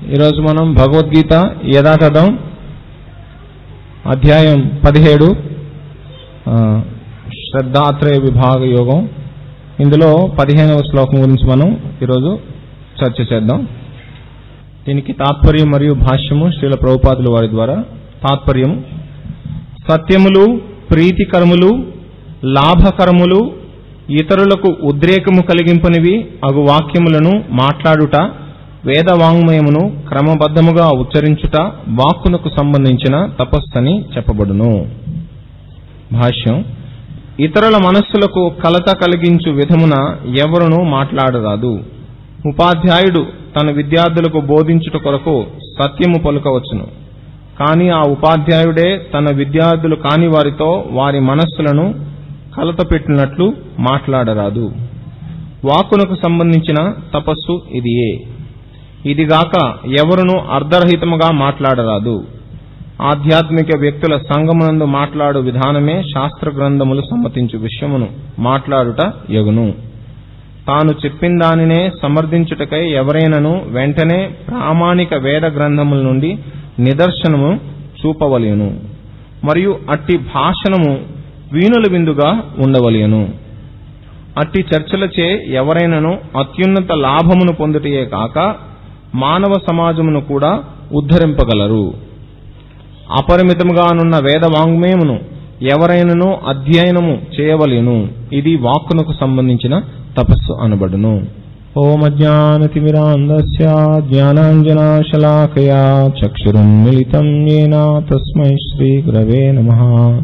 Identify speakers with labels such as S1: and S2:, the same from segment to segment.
S1: ఈరోజు మనం భగవద్గీత యథాతథం అధ్యాయం పదిహేడు ఆ, శ్రద్ధాత్రేయ విభాగ యోగం ఇందులో పదిహేనవ శ్లోకం గురించి మనం ఈరోజు చర్చ చేద్దాం దీనికి తాత్పర్యం మరియు భాష్యము శ్రీల ప్రభుపాదుల వారి ద్వారా తాత్పర్యం సత్యములు ప్రీతికరములు లాభకరములు ఇతరులకు ఉద్రేకము కలిగింపనివి అగు వాక్యములను మాట్లాడుట వేద వాంగ్మయమును క్రమబద్ధముగా ఉచ్చరించుట వాక్కునకు సంబంధించిన తపస్సని చెప్పబడును భాష్యం ఇతరుల మనస్సులకు కలత కలిగించు విధమున ఎవరునూ మాట్లాడరాదు ఉపాధ్యాయుడు తన విద్యార్థులకు బోధించుట కొరకు సత్యము పలుకవచ్చును కానీ ఆ ఉపాధ్యాయుడే తన విద్యార్థులు కాని వారితో వారి మనస్సులను కలత పెట్టినట్లు మాట్లాడరాదు వాక్కునకు సంబంధించిన తపస్సు ఇదియే ఇదిగాక ఎవరును అర్ధరహితముగా మాట్లాడరాదు ఆధ్యాత్మిక వ్యక్తుల సంగమునందు మాట్లాడు విధానమే శాస్త్ర గ్రంథములు సమ్మతించు విషయమును మాట్లాడుట యగును తాను చెప్పిన దానినే సమర్థించుటకై ఎవరైనను వెంటనే ప్రామాణిక వేద గ్రంథముల నుండి నిదర్శనము చూపవలెను మరియు అట్టి భాషణము వీణుల విందుగా ఉండవలెను అట్టి చర్చలచే ఎవరైనను అత్యున్నత లాభమును పొందుటయే కాక మానవ సమాజమును కూడా ఉద్ధరింపగలరు అపరిమితముగానున్న వేద వాంగ్మయమును ఎవరైనను అధ్యయనము చేయవలెను ఇది వాక్కునకు సంబంధించిన తపస్సు అనబడును ఓం అజ్ఞానతిమిరాంధస్య జ్ఞానాంజనాశలాకయా చక్షురున్మిళితం येन తస్మై శ్రీగురవే నమః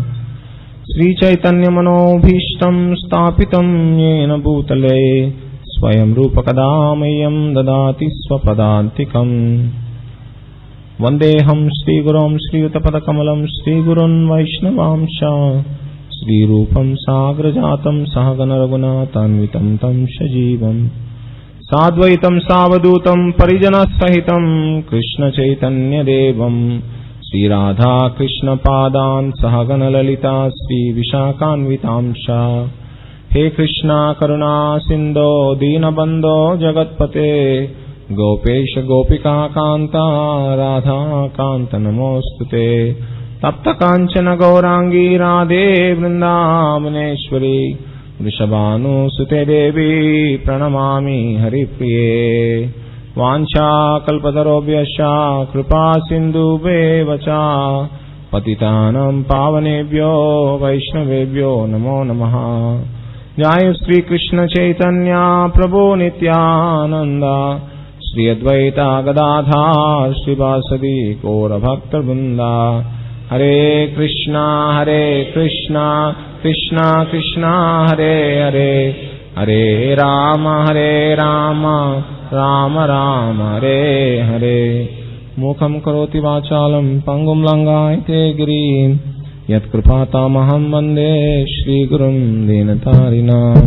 S1: श्रीचैतन्यमनोभीष्टम् स्थापितम् येन भूतले स्वयं रूपकदामह्यम् ददाति स्वपदान्तिकम् वन्देऽहम् श्रीगुरोम् श्रीयुतपदकमलम् श्रीगुरुन् वैष्णवांश श्रीरूपम् साग्रजातम् सहगणरघुनाथान्वितम् तम् सजीवम् साद्वैतम् सावधूतम् परिजनसहितम् कृष्णचैतन्यदेवम् श्रीराधा कृष्णपादान् सहगणललिता श्रीविशाखान्वितांश हे कृष्णा करुणा सिन्धो दीनबन्धो जगत्पते गोपेश गोपिका कान्ता राधा कान्त नमोऽस्तु ते तप्तकाञ्चन गौराङ्गी राधे वृन्दावनेश्वरी वृषभानुसुते देवी प्रणमामि हरिप्रिये वाञ्छाकल्पतरोभ्यश्च कृपा सिन्धुभेव च पतितानां पावनेभ्यो वैष्णवेभ्यो नमो नमः जय श्रीकृष्णचैतन्या प्रभो नित्यानन्द श्री अद्वैता गदाधार श्रीवासदि गौरभक्तवृन्दा हरे कृष्णा हरे कृष्णा कृष्णा कृष्णा हरे हरे हरे राम हरे राम राम राम हरे हरे मुखं करोति वाचालं पङ्गुं लङ्गायते गिरिं यत्कृपातामहं वन्दे श्रीगुरुं दीनतारिणाम्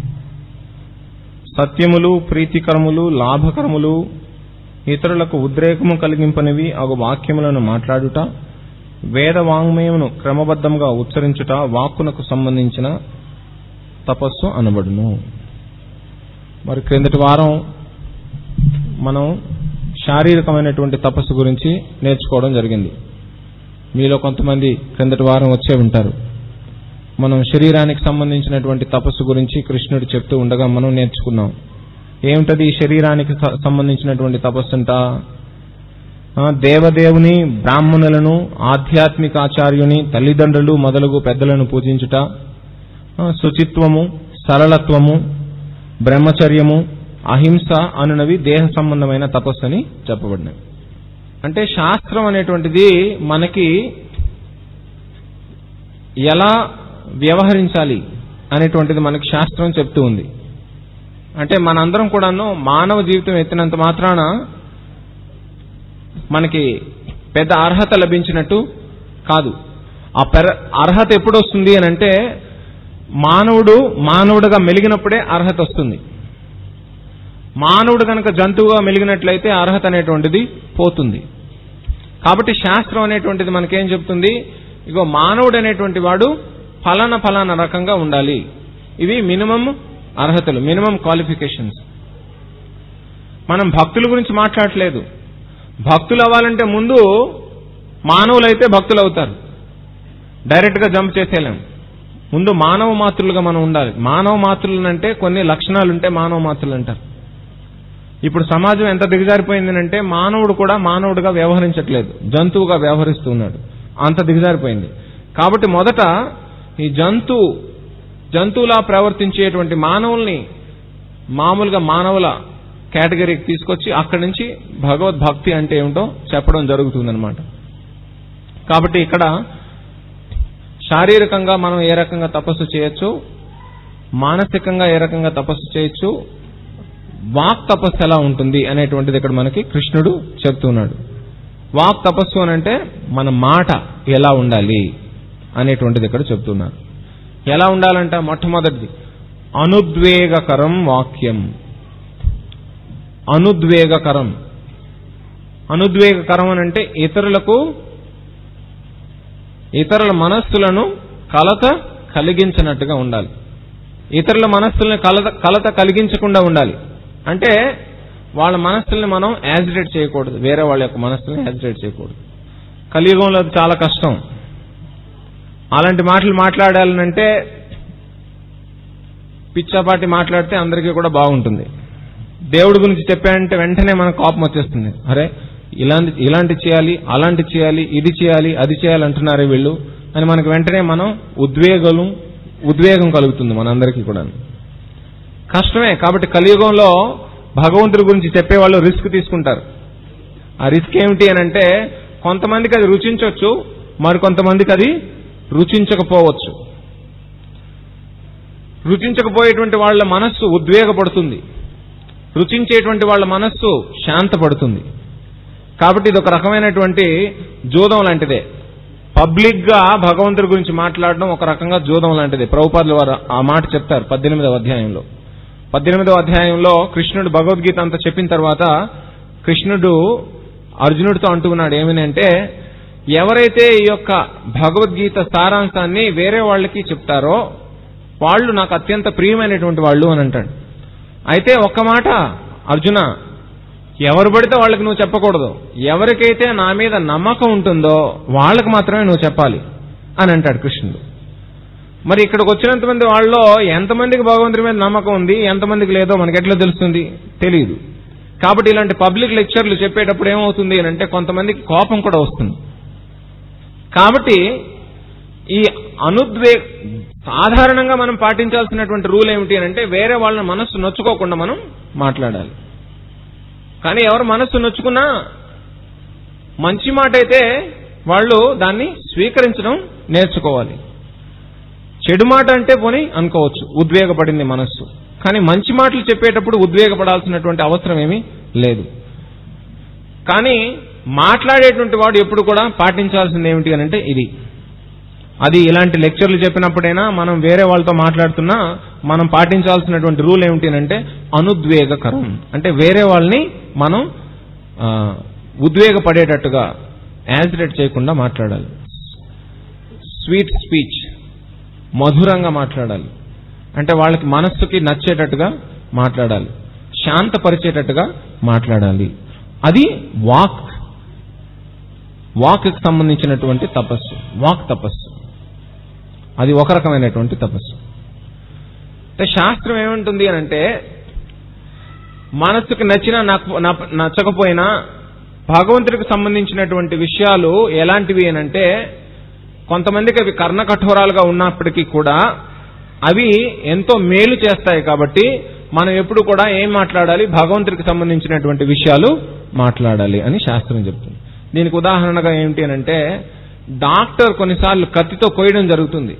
S1: సత్యములు ప్రీతికరములు లాభకరములు ఇతరులకు ఉద్రేకము కలిగింపనివి అగు వాక్యములను మాట్లాడుట వేద వాంగ్మయమును క్రమబద్ధంగా ఉచ్చరించుట వాక్కునకు సంబంధించిన తపస్సు అనబడును మరి క్రిందటి వారం మనం శారీరకమైనటువంటి తపస్సు గురించి నేర్చుకోవడం జరిగింది మీలో కొంతమంది క్రిందటి వారం వచ్చే ఉంటారు మనం శరీరానికి సంబంధించినటువంటి తపస్సు గురించి కృష్ణుడు చెప్తూ ఉండగా మనం నేర్చుకున్నాం ఏమిటది ఈ శరీరానికి స- సంబంధించినటువంటి తపస్సుంట ఆ, దేవదేవుని బ్రాహ్మణులను ఆధ్యాత్మిక ఆచార్యుని తల్లిదండ్రులు మొదలగు పెద్దలను పూజించుట ఆ, శుచిత్వము సరళత్వము బ్రహ్మచర్యము అహింస అనునవి దేహ సంబంధమైన తపస్సు అని చెప్పబడినవి అంటే శాస్త్రం అనేటువంటిది మనకి ఎలా వ్యవహరించాలి అనేటువంటిది మనకి శాస్త్రం చెప్తూ ఉంది అంటే మనందరం కూడాను మానవ జీవితం ఎత్తినంత మాత్రాన మనకి పెద్ద అర్హత లభించినట్టు కాదు ఆ పెర అర్హత ఎప్పుడు వస్తుంది అని అంటే మానవుడు మానవుడుగా మెలిగినప్పుడే అర్హత వస్తుంది మానవుడు కనుక జంతువుగా మెలిగినట్లయితే అర్హత అనేటువంటిది పోతుంది కాబట్టి శాస్త్రం అనేటువంటిది మనకేం చెప్తుంది ఇగో మానవుడు అనేటువంటి వాడు ఫలానా ఫలానా రకంగా ఉండాలి ఇవి మినిమం అర్హతలు మినిమం క్వాలిఫికేషన్స్ మనం భక్తుల గురించి మాట్లాడట్లేదు భక్తులు అవ్వాలంటే ముందు మానవులైతే భక్తులు అవుతారు డైరెక్ట్గా జంప్ చేసేయలేం ముందు మానవ మాతృలుగా మనం ఉండాలి మానవ మాతృలు అంటే కొన్ని లక్షణాలు ఉంటే మానవ మాతృలు అంటారు ఇప్పుడు సమాజం ఎంత దిగజారిపోయింది మానవుడు కూడా మానవుడిగా వ్యవహరించట్లేదు జంతువుగా వ్యవహరిస్తున్నాడు అంత దిగజారిపోయింది కాబట్టి మొదట ఈ జంతు జంతువులా ప్రవర్తించేటువంటి మానవుల్ని మామూలుగా మానవుల కేటగిరీకి తీసుకొచ్చి అక్కడి నుంచి భగవద్భక్తి అంటే ఏమిటో చెప్పడం జరుగుతుందన్నమాట కాబట్టి ఇక్కడ శారీరకంగా మనం ఏ రకంగా తపస్సు చేయొచ్చు మానసికంగా ఏ రకంగా తపస్సు చేయొచ్చు వాక్ తపస్సు ఎలా ఉంటుంది అనేటువంటిది ఇక్కడ మనకి కృష్ణుడు చెప్తున్నాడు వాక్ తపస్సు అని అంటే మన మాట ఎలా ఉండాలి అనేటువంటిది ఇక్కడ చెప్తున్నారు ఎలా ఉండాలంటే మొట్టమొదటిది అనుద్వేగకరం వాక్యం అనుద్వేగకరం అనుద్వేగకరం అని అంటే ఇతరులకు ఇతరుల మనస్సులను కలత కలిగించినట్టుగా ఉండాలి ఇతరుల మనస్సులను కలత కలత కలిగించకుండా ఉండాలి అంటే వాళ్ళ మనస్సుల్ని మనం యాజిటేట్ చేయకూడదు వేరే వాళ్ళ యొక్క మనస్సుల్ని యాజిటేట్ చేయకూడదు కలియుగంలో అది చాలా కష్టం అలాంటి మాటలు మాట్లాడాలనంటే పిచ్చాపాటి మాట్లాడితే అందరికీ కూడా బాగుంటుంది దేవుడి గురించి చెప్పాడంటే వెంటనే మనకు కోపం వచ్చేస్తుంది అరే ఇలాంటి ఇలాంటి చేయాలి అలాంటి చేయాలి ఇది చేయాలి అది చేయాలి అంటున్నారే వీళ్ళు అని మనకు వెంటనే మనం ఉద్వేగం ఉద్వేగం కలుగుతుంది మనందరికీ కూడా కష్టమే కాబట్టి కలియుగంలో భగవంతుడి గురించి చెప్పేవాళ్ళు రిస్క్ తీసుకుంటారు ఆ రిస్క్ ఏమిటి అని అంటే కొంతమందికి అది రుచించవచ్చు మరికొంతమందికి అది రుచించకపోవచ్చు రుచించకపోయేటువంటి వాళ్ళ మనస్సు ఉద్వేగపడుతుంది రుచించేటువంటి వాళ్ళ మనస్సు శాంతపడుతుంది కాబట్టి ఇది ఒక రకమైనటువంటి జూదం లాంటిదే పబ్లిక్ గా భగవంతుడి గురించి మాట్లాడడం ఒక రకంగా జూదం లాంటిది ప్రభుపాదుల వారు ఆ మాట చెప్తారు పద్దెనిమిదవ అధ్యాయంలో పద్దెనిమిదవ అధ్యాయంలో కృష్ణుడు భగవద్గీత అంతా చెప్పిన తర్వాత కృష్ణుడు అర్జునుడితో అంటూ ఉన్నాడు ఏమని అంటే ఎవరైతే ఈ యొక్క భగవద్గీత సారాంశాన్ని వేరే వాళ్ళకి చెప్తారో వాళ్ళు నాకు అత్యంత ప్రియమైనటువంటి వాళ్ళు అని అంటాడు అయితే ఒక్క మాట అర్జున ఎవరు పడితే వాళ్ళకి నువ్వు చెప్పకూడదు ఎవరికైతే నా మీద నమ్మకం ఉంటుందో వాళ్ళకి మాత్రమే నువ్వు చెప్పాలి అని అంటాడు కృష్ణుడు మరి ఇక్కడికి వచ్చినంత మంది వాళ్ళలో ఎంతమందికి భగవంతుడి మీద నమ్మకం ఉంది ఎంతమందికి లేదో మనకి ఎట్లా తెలుస్తుంది తెలియదు కాబట్టి ఇలాంటి పబ్లిక్ లెక్చర్లు చెప్పేటప్పుడు ఏమవుతుంది అని అంటే కొంతమందికి కోపం కూడా వస్తుంది కాబట్టి ఈ అనుద్వే సాధారణంగా మనం పాటించాల్సినటువంటి రూల్ ఏమిటి అని అంటే వేరే వాళ్ళ మనస్సు నొచ్చుకోకుండా మనం మాట్లాడాలి కానీ ఎవరు మనస్సు నొచ్చుకున్నా మంచి మాట అయితే వాళ్ళు దాన్ని స్వీకరించడం నేర్చుకోవాలి చెడు మాట అంటే పోని అనుకోవచ్చు ఉద్వేగపడింది మనస్సు కానీ మంచి మాటలు చెప్పేటప్పుడు ఉద్వేగపడాల్సినటువంటి అవసరం ఏమీ లేదు కానీ మాట్లాడేటువంటి వాడు ఎప్పుడు కూడా పాటించాల్సింది ఏమిటి అని అంటే ఇది అది ఇలాంటి లెక్చర్లు చెప్పినప్పుడైనా మనం వేరే వాళ్ళతో మాట్లాడుతున్నా మనం పాటించాల్సినటువంటి రూల్ ఏమిటి అని అంటే అనుద్వేగకరం అంటే వేరే వాళ్ళని మనం ఆ, ఉద్వేగపడేటట్టుగా యాజిటేట్ చేయకుండా మాట్లాడాలి స్వీట్ స్పీచ్ మధురంగా మాట్లాడాలి అంటే వాళ్ళకి మనస్సుకి నచ్చేటట్టుగా మాట్లాడాలి శాంతపరిచేటట్టుగా మాట్లాడాలి అది వాక్ వాక్కి సంబంధించినటువంటి తపస్సు వాక్ తపస్సు అది ఒక రకమైనటువంటి తపస్సు అంటే శాస్త్రం ఏముంటుంది అని అంటే మనస్సుకు నచ్చినా నాకు నా- నచ్చకపోయినా భగవంతుడికి సంబంధించినటువంటి విషయాలు ఎలాంటివి అని అంటే కొంతమందికి అవి కర్ణ కఠోరాలుగా ఉన్నప్పటికీ కూడా అవి ఎంతో మేలు చేస్తాయి కాబట్టి మనం ఎప్పుడు కూడా ఏం మాట్లాడాలి భగవంతుడికి సంబంధించినటువంటి విషయాలు మాట్లాడాలి అని శాస్త్రం చెప్తుంది దీనికి ఉదాహరణగా ఏమిటి అని అంటే డాక్టర్ కొన్నిసార్లు కత్తితో కోయడం జరుగుతుంది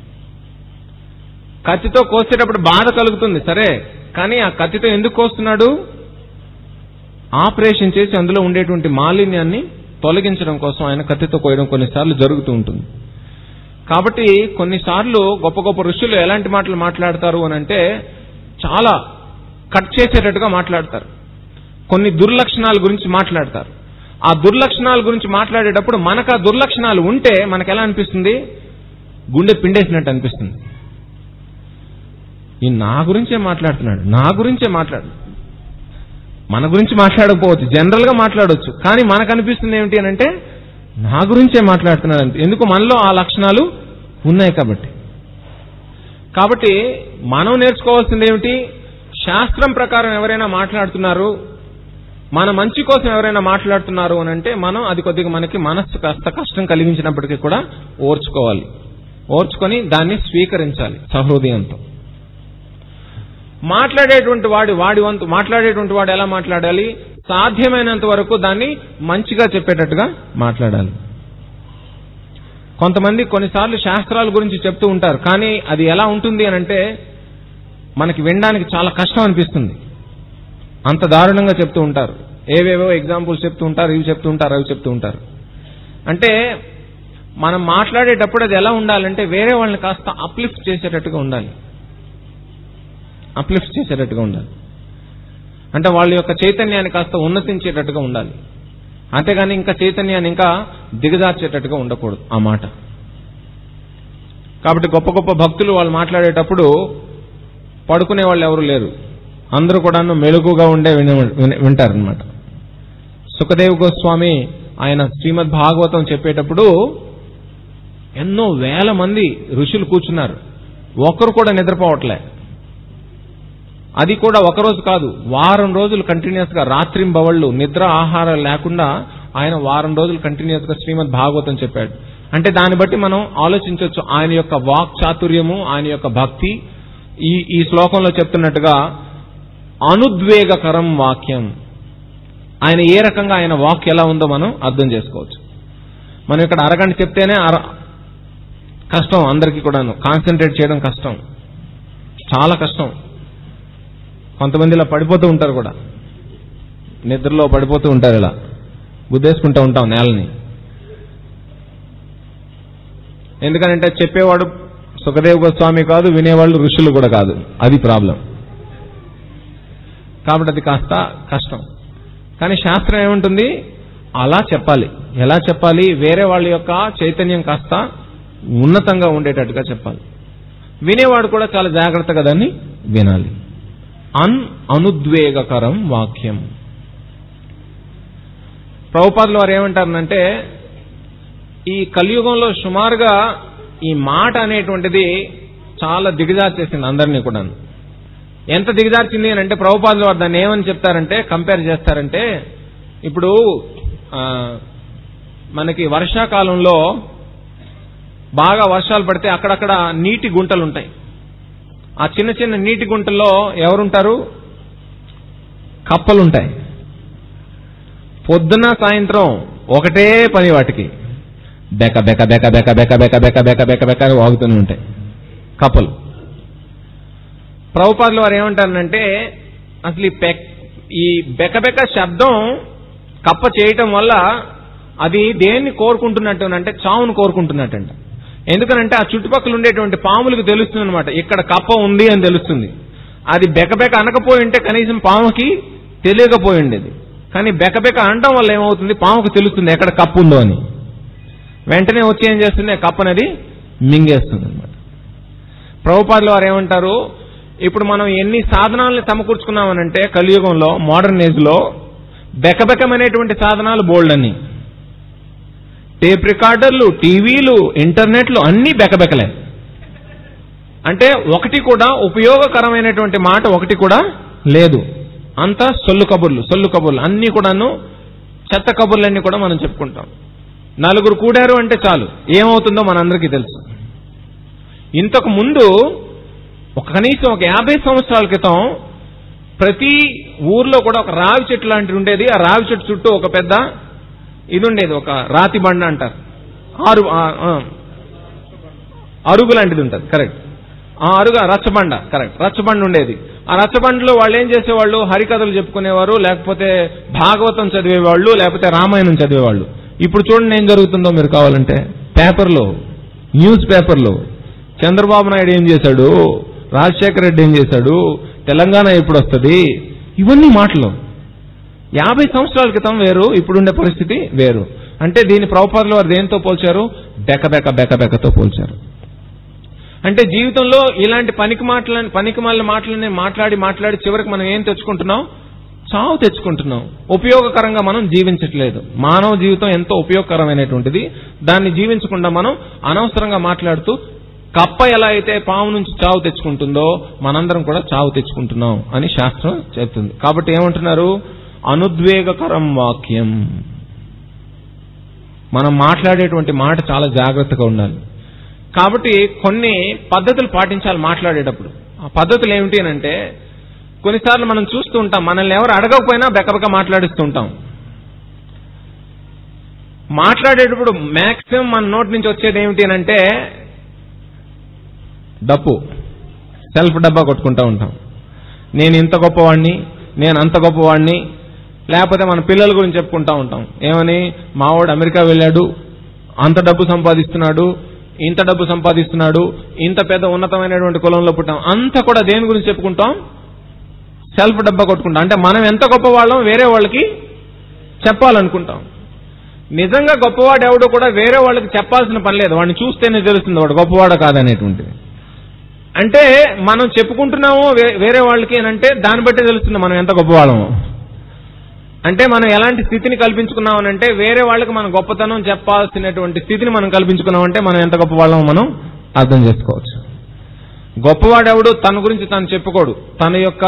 S1: కత్తితో కోసేటప్పుడు బాధ కలుగుతుంది సరే కానీ ఆ కత్తితో ఎందుకు కోస్తున్నాడు ఆపరేషన్ చేసి అందులో ఉండేటువంటి మాలిన్యాన్ని తొలగించడం కోసం ఆయన కత్తితో కోయడం కొన్నిసార్లు జరుగుతూ ఉంటుంది కాబట్టి కొన్నిసార్లు గొప్ప గొప్ప ఋషులు ఎలాంటి మాటలు మాట్లాడతారు అని అంటే చాలా కట్ చేసేటట్టుగా మాట్లాడతారు కొన్ని దుర్లక్షణాల గురించి మాట్లాడతారు ఆ దుర్లక్షణాల గురించి మాట్లాడేటప్పుడు మనకు ఆ దుర్లక్షణాలు ఉంటే మనకు ఎలా అనిపిస్తుంది గుండె పిండేసినట్టు అనిపిస్తుంది ఈ నా గురించే మాట్లాడుతున్నాడు నా గురించే మాట్లాడు మన గురించి మాట్లాడకపోవచ్చు జనరల్ గా మాట్లాడవచ్చు కానీ మనకు అనిపిస్తుంది ఏమిటి అని అంటే నా గురించే మాట్లాడుతున్నాడు అంతే. ఎందుకు మనలో ఆ లక్షణాలు ఉన్నాయి కాబట్టి కాబట్టి మనం నేర్చుకోవాల్సింది ఏమిటి శాస్త్రం ప్రకారం ఎవరైనా మాట్లాడుతున్నారు మన మంచి కోసం ఎవరైనా మాట్లాడుతున్నారు అని అంటే మనం అది కొద్దిగా మనకి మనస్సు కాస్త కష్టం కలిగించినప్పటికీ కూడా ఓర్చుకోవాలి ఓర్చుకొని దాన్ని స్వీకరించాలి సహృదయంతో మాట్లాడేటువంటి వాడి వాడి వంతు మాట్లాడేటువంటి వాడు ఎలా మాట్లాడాలి సాధ్యమైనంత వరకు దాన్ని మంచిగా చెప్పేటట్టుగా మాట్లాడాలి కొంతమంది కొన్నిసార్లు శాస్త్రాల గురించి చెప్తూ ఉంటారు కానీ అది ఎలా ఉంటుంది అని అంటే మనకి వినడానికి చాలా కష్టం అనిపిస్తుంది అంత దారుణంగా చెప్తూ ఉంటారు ఏవేవో ఎగ్జాంపుల్స్ చెప్తూ ఉంటారు ఇవి చెప్తూ ఉంటారు అవి చెప్తూ ఉంటారు అంటే మనం మాట్లాడేటప్పుడు అది ఎలా ఉండాలంటే వేరే వాళ్ళని కాస్త అప్లిఫ్ట్ చేసేటట్టుగా ఉండాలి అప్లిఫ్ట్ చేసేటట్టుగా ఉండాలి అంటే వాళ్ళ యొక్క చైతన్యాన్ని కాస్త ఉన్నతించేటట్టుగా ఉండాలి అంతేగాని ఇంకా చైతన్యాన్ని ఇంకా దిగజార్చేటట్టుగా ఉండకూడదు ఆ మాట కాబట్టి గొప్ప గొప్ప భక్తులు వాళ్ళు మాట్లాడేటప్పుడు పడుకునే వాళ్ళు ఎవరు లేరు అందరూ కూడా మెలుగుగా ఉండే వింటారనమాట సుఖదేవ్ గోస్వామి ఆయన శ్రీమద్ భాగవతం చెప్పేటప్పుడు ఎన్నో వేల మంది ఋషులు కూర్చున్నారు ఒక్కరు కూడా నిద్రపోవట్లే అది కూడా ఒక రోజు కాదు వారం రోజులు కంటిన్యూస్ గా రాత్రింబవళ్ళు నిద్ర ఆహారం లేకుండా ఆయన వారం రోజులు కంటిన్యూస్ గా శ్రీమద్ భాగవతం చెప్పాడు అంటే దాన్ని బట్టి మనం ఆలోచించవచ్చు ఆయన యొక్క వాక్ చాతుర్యము ఆయన యొక్క భక్తి ఈ ఈ శ్లోకంలో చెప్తున్నట్టుగా అనుద్వేగకరం వాక్యం ఆయన ఏ రకంగా ఆయన వాక్ ఎలా ఉందో మనం అర్థం చేసుకోవచ్చు మనం ఇక్కడ అరగంట చెప్తేనే అర కష్టం అందరికీ కూడాను కాన్సన్ట్రేట్ చేయడం కష్టం చాలా కష్టం కొంతమంది ఇలా పడిపోతూ ఉంటారు కూడా నిద్రలో పడిపోతూ ఉంటారు ఇలా గుద్దేసుకుంటూ ఉంటాం నేలని ఎందుకంటే చెప్పేవాడు సుఖదేవ్ గోస్వామి కాదు వినేవాళ్ళు ఋషులు కూడా కాదు అది ప్రాబ్లం కాబట్టి అది కాస్త కష్టం కానీ శాస్త్రం ఏముంటుంది అలా చెప్పాలి ఎలా చెప్పాలి వేరే వాళ్ళ యొక్క చైతన్యం కాస్త ఉన్నతంగా ఉండేటట్టుగా చెప్పాలి వినేవాడు కూడా చాలా జాగ్రత్తగా దాన్ని వినాలి అన్ అనుద్వేగకరం వాక్యం ప్రభుపాదులు వారు ఏమంటారనంటే ఈ కలియుగంలో సుమారుగా ఈ మాట అనేటువంటిది చాలా దిగజార్చేసింది అందరినీ కూడా ఎంత దిగజార్చింది అని అంటే ప్రభుపాదులు వారు దాన్ని ఏమని చెప్తారంటే కంపేర్ చేస్తారంటే ఇప్పుడు ఆ, మనకి వర్షాకాలంలో బాగా వర్షాలు పడితే అక్కడక్కడ నీటి గుంటలు ఉంటాయి ఆ చిన్న చిన్న నీటి గుంటల్లో ఎవరుంటారు కప్పలుంటాయి పొద్దున సాయంత్రం ఒకటే పని వాటికి బెక బెక బెక బెక బెక బెక బెక బెక బెక బెక అని వాగుతూనే ఉంటాయి కప్పలు ప్రభుపాదులు వారు ఏమంటారంటే అసలు ఈ పెక్ ఈ బెకబెక శబ్దం కప్ప చేయటం వల్ల అది దేన్ని కోరుకుంటున్నట్టు అంటే చావును కోరుకుంటున్నట్టంట ఎందుకనంటే ఆ చుట్టుపక్కల ఉండేటువంటి పాములకు తెలుస్తుంది అనమాట ఇక్కడ కప్ప ఉంది అని తెలుస్తుంది అది బెకబెక అనకపోయి ఉంటే కనీసం పాముకి తెలియకపోయి ఉండేది కానీ బెకబెక అనడం వల్ల ఏమవుతుంది పాముకు తెలుస్తుంది ఎక్కడ కప్పు ఉందో అని వెంటనే వచ్చి ఏం చేస్తుంది ఆ కప్పనది మింగేస్తుంది అనమాట ప్రభుపాదులు వారు ఏమంటారు ఇప్పుడు మనం ఎన్ని సాధనాలను సమకూర్చుకున్నామనంటే కలియుగంలో మోడర్న్ ఏజ్ లో బెకబెకమైనటువంటి సాధనాలు బోల్డ్ అని టేప్ రికార్డర్లు టీవీలు ఇంటర్నెట్లు అన్నీ బెకబెకలే అంటే ఒకటి కూడా ఉపయోగకరమైనటువంటి మాట ఒకటి కూడా లేదు అంతా సొల్లు కబుర్లు సొల్లు కబుర్లు అన్నీ కూడాను చెత్త కబుర్లన్నీ కూడా మనం చెప్పుకుంటాం నలుగురు కూడారు అంటే చాలు ఏమవుతుందో మనందరికీ తెలుసు ఇంతకు ముందు ఒక కనీసం ఒక యాభై సంవత్సరాల క్రితం ప్రతి ఊర్లో కూడా ఒక రావి చెట్టు లాంటిది ఉండేది ఆ రావి చెట్టు చుట్టూ ఒక పెద్ద ఇది ఉండేది ఒక రాతి బండ అంటారు ఆరు ఆ, ఆ, అరుగు లాంటిది ఉంటుంది కరెక్ట్ ఆ అరుగు రచ్చబండ కరెక్ట్ రచ్చబండ ఉండేది ఆ రచ్చబండలో వాళ్ళు ఏం చేసేవాళ్ళు హరికథలు చెప్పుకునేవారు లేకపోతే భాగవతం చదివేవాళ్ళు లేకపోతే రామాయణం చదివేవాళ్ళు ఇప్పుడు చూడండి ఏం జరుగుతుందో మీరు కావాలంటే పేపర్లో న్యూస్ పేపర్లో చంద్రబాబు నాయుడు ఏం చేశాడు రాజశేఖర రెడ్డి ఏం చేశాడు తెలంగాణ ఎప్పుడు వస్తుంది ఇవన్నీ మాటలు యాభై సంవత్సరాల క్రితం వేరు ఇప్పుడుండే పరిస్థితి వేరు అంటే దీని ప్రభుపాదులు వారు దేనితో పోల్చారు బెక బెక బెక బెకతో పోల్చారు అంటే జీవితంలో ఇలాంటి పనికి మాటలని పనికి మాల మాటలని మాట్లాడి మాట్లాడి చివరికి మనం ఏం తెచ్చుకుంటున్నాం చావు తెచ్చుకుంటున్నాం ఉపయోగకరంగా మనం జీవించట్లేదు మానవ జీవితం ఎంతో ఉపయోగకరమైనటువంటిది దాన్ని జీవించకుండా మనం అనవసరంగా మాట్లాడుతూ కప్ప ఎలా అయితే పాము నుంచి చావు తెచ్చుకుంటుందో మనందరం కూడా చావు తెచ్చుకుంటున్నాం అని శాస్త్రం చెప్తుంది కాబట్టి ఏమంటున్నారు అనుద్వేగకరం వాక్యం మనం మాట్లాడేటువంటి మాట చాలా జాగ్రత్తగా ఉండాలి కాబట్టి కొన్ని పద్ధతులు పాటించాలి మాట్లాడేటప్పుడు ఆ పద్ధతులు ఏమిటి అని అంటే కొన్నిసార్లు మనం చూస్తూ ఉంటాం మనల్ని ఎవరు అడగకపోయినా బెకబెక మాట్లాడిస్తూ ఉంటాం మాట్లాడేటప్పుడు మాక్సిమం మన నోటి నుంచి వచ్చేది ఏమిటి అని అంటే డప్పు సెల్ఫ్ డబ్బా కొట్టుకుంటూ ఉంటాం నేను ఇంత గొప్పవాడిని నేను అంత గొప్పవాడిని లేకపోతే మన పిల్లల గురించి చెప్పుకుంటా ఉంటాం ఏమని మావాడు అమెరికా వెళ్ళాడు అంత డబ్బు సంపాదిస్తున్నాడు ఇంత డబ్బు సంపాదిస్తున్నాడు ఇంత పెద్ద ఉన్నతమైనటువంటి కులంలో పుట్టాం అంతా కూడా దేని గురించి చెప్పుకుంటాం సెల్ఫ్ డబ్బా కొట్టుకుంటాం అంటే మనం ఎంత గొప్పవాళ్ళం వేరే వాళ్ళకి చెప్పాలనుకుంటాం నిజంగా గొప్పవాడు ఎవడు కూడా వేరే వాళ్ళకి చెప్పాల్సిన పని లేదు వాడిని చూస్తేనే తెలుస్తుంది వాడు గొప్పవాడు కాదనేటువంటిది అంటే మనం చెప్పుకుంటున్నామో వే- వేరే వాళ్ళకి అని అంటే దాన్ని బట్టే తెలుస్తుంది మనం ఎంత గొప్పవాళ్ళమో అంటే మనం ఎలాంటి స్థితిని కల్పించుకున్నాం అని అంటే వేరే వాళ్ళకి మన గొప్పతనం చెప్పాల్సినటువంటి స్థితిని మనం కల్పించుకున్నాం అంటే మనం ఎంత గొప్పవాళ్ళమో మనం అర్థం చేసుకోవచ్చు గొప్పవాడెవడు తన గురించి తను చెప్పుకోడు తన యొక్క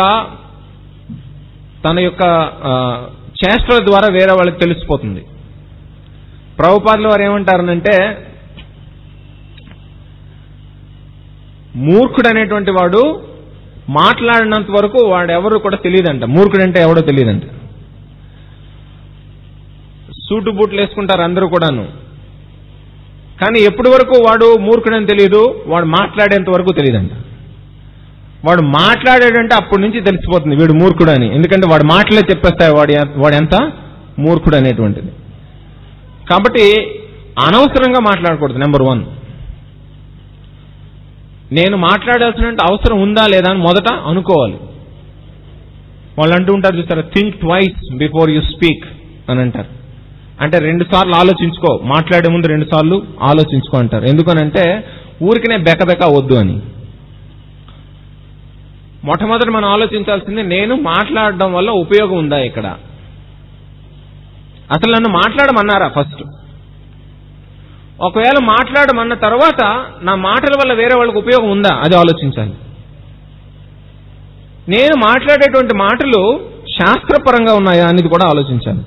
S1: తన యొక్క ఆ, చేష్టల ద్వారా వేరే వాళ్ళకి తెలిసిపోతుంది ప్రభుపాదుల వారు ఏమంటారనంటే మూర్ఖుడు అనేటువంటి వాడు మాట్లాడినంత వరకు వాడెవరు కూడా తెలియదంట మూర్ఖుడు అంటే ఎవడో తెలియదంట సూటు బూట్లు వేసుకుంటారు అందరూ కూడాను కానీ ఎప్పటి వరకు వాడు మూర్ఖుడని తెలియదు వాడు మాట్లాడేంత వరకు తెలియదంట వాడు మాట్లాడాడంటే అప్పటి నుంచి తెలిసిపోతుంది వీడు మూర్ఖుడు అని ఎందుకంటే వాడు మాటలే చెప్పేస్తాయి వాడు ఎ- వాడు ఎంత మూర్ఖుడు అనేటువంటిది కాబట్టి అనవసరంగా మాట్లాడకూడదు నెంబర్ వన్ నేను మాట్లాడాల్సిన అవసరం ఉందా లేదా అని మొదట అనుకోవాలి వాళ్ళు అంటూ ఉంటారు చూస్తారా think twice before you speak అని అంటారు అంటే రెండు సార్లు ఆలోచించుకో మాట్లాడే ముందు రెండు సార్లు ఆలోచించుకో అంటారు ఎందుకనంటే ఊరికనే బెకబెక వద్దు అని మొట్టమొదటి మనం ఆలోచించాల్సింది నేను మాట్లాడడం వల్ల ఉపయోగం ఉందా ఇక్కడ అసలు నన్ను మాట్లాడమన్నారా ఫస్ట్ ఒకవేళ మాట్లాడమన్న తర్వాత నా మాటల వల్ల వేరే వాళ్ళకి ఉపయోగం ఉందా అది ఆలోచించాలి నేను మాట్లాడేటువంటి మాటలు శాస్త్రపరంగా ఉన్నాయా అనేది కూడా ఆలోచించాలి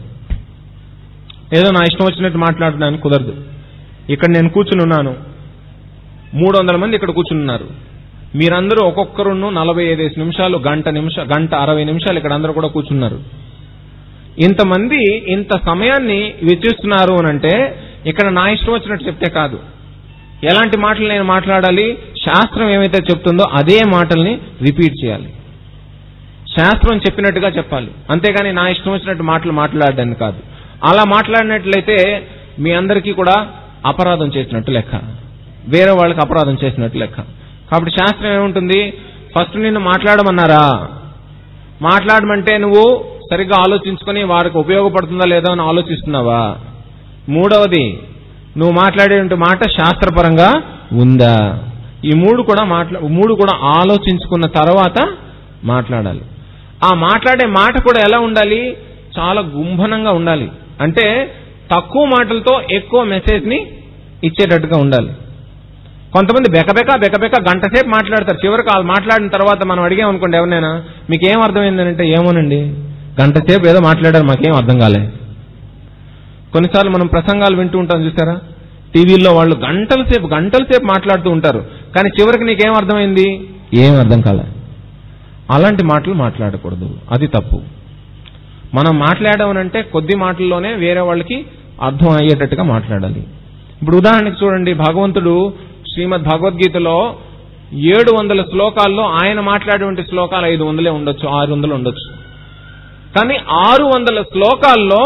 S1: ఏదో నా ఇష్టం వచ్చినట్టు మాట్లాడడానికి కుదరదు ఇక్కడ నేను కూర్చుని ఉన్నాను మూడు వందల మంది ఇక్కడ కూర్చుని ఉన్నారు మీరందరూ ఒక్కొక్కరును నలభై ఐదేసి నిమిషాలు గంట నిమిష గంట అరవై నిమిషాలు ఇక్కడ అందరూ కూడా కూర్చున్నారు ఇంతమంది ఇంత సమయాన్ని వెచ్చిస్తున్నారు అని అంటే ఇక్కడ నా ఇష్టం వచ్చినట్టు చెప్తే కాదు ఎలాంటి మాటలు నేను మాట్లాడాలి శాస్త్రం ఏమైతే చెప్తుందో అదే మాటల్ని రిపీట్ చేయాలి శాస్త్రం చెప్పినట్టుగా చెప్పాలి అంతేగాని నా ఇష్టం వచ్చినట్టు మాటలు మాట్లాడడానికి కాదు అలా మాట్లాడినట్లయితే మీ అందరికీ కూడా అపరాధం చేసినట్టు లెక్క వేరే వాళ్ళకి అపరాధం చేసినట్టు లెక్క కాబట్టి శాస్త్రం ఏముంటుంది ఫస్ట్ నిన్ను మాట్లాడమన్నారా మాట్లాడమంటే నువ్వు సరిగ్గా ఆలోచించుకొని వారికి ఉపయోగపడుతుందా లేదా అని ఆలోచిస్తున్నావా మూడవది నువ్వు మాట్లాడే మాట శాస్త్రపరంగా ఉందా ఈ మూడు కూడా మాట్లా మూడు కూడా ఆలోచించుకున్న తర్వాత మాట్లాడాలి ఆ మాట్లాడే మాట కూడా ఎలా ఉండాలి చాలా గుంభనంగా ఉండాలి అంటే తక్కువ మాటలతో ఎక్కువ మెసేజ్ ని ఇచ్చేటట్టుగా ఉండాలి కొంతమంది బెకబెక బెకబెక గంట సేపు మాట్లాడతారు చివరికి వాళ్ళు మాట్లాడిన తర్వాత మనం అడిగామనుకోండి ఎవరినైనా మీకు ఏం అర్థమైందంటే ఏమోనండి గంట సేపు ఏదో మాట్లాడారు మాకేం అర్థం కాలే కొన్నిసార్లు మనం ప్రసంగాలు వింటూ ఉంటాం చూసారా టీవీల్లో వాళ్ళు గంటల సేపు గంటల సేపు మాట్లాడుతూ ఉంటారు కానీ చివరికి నీకేం అర్థమైంది ఏం అర్థం కాలే అలాంటి మాటలు మాట్లాడకూడదు అది తప్పు మనం మాట్లాడామనంటే కొద్ది మాటల్లోనే వేరే వాళ్ళకి అర్థం అయ్యేటట్టుగా మాట్లాడాలి ఇప్పుడు ఉదాహరణకి చూడండి భగవంతుడు శ్రీమద్ భగవద్గీతలో ఏడు వందల శ్లోకాల్లో ఆయన మాట్లాడేటువంటి శ్లోకాలు ఐదు వందలే ఉండొచ్చు ఆరు వందలు ఉండొచ్చు కానీ ఆరు వందల శ్లోకాల్లో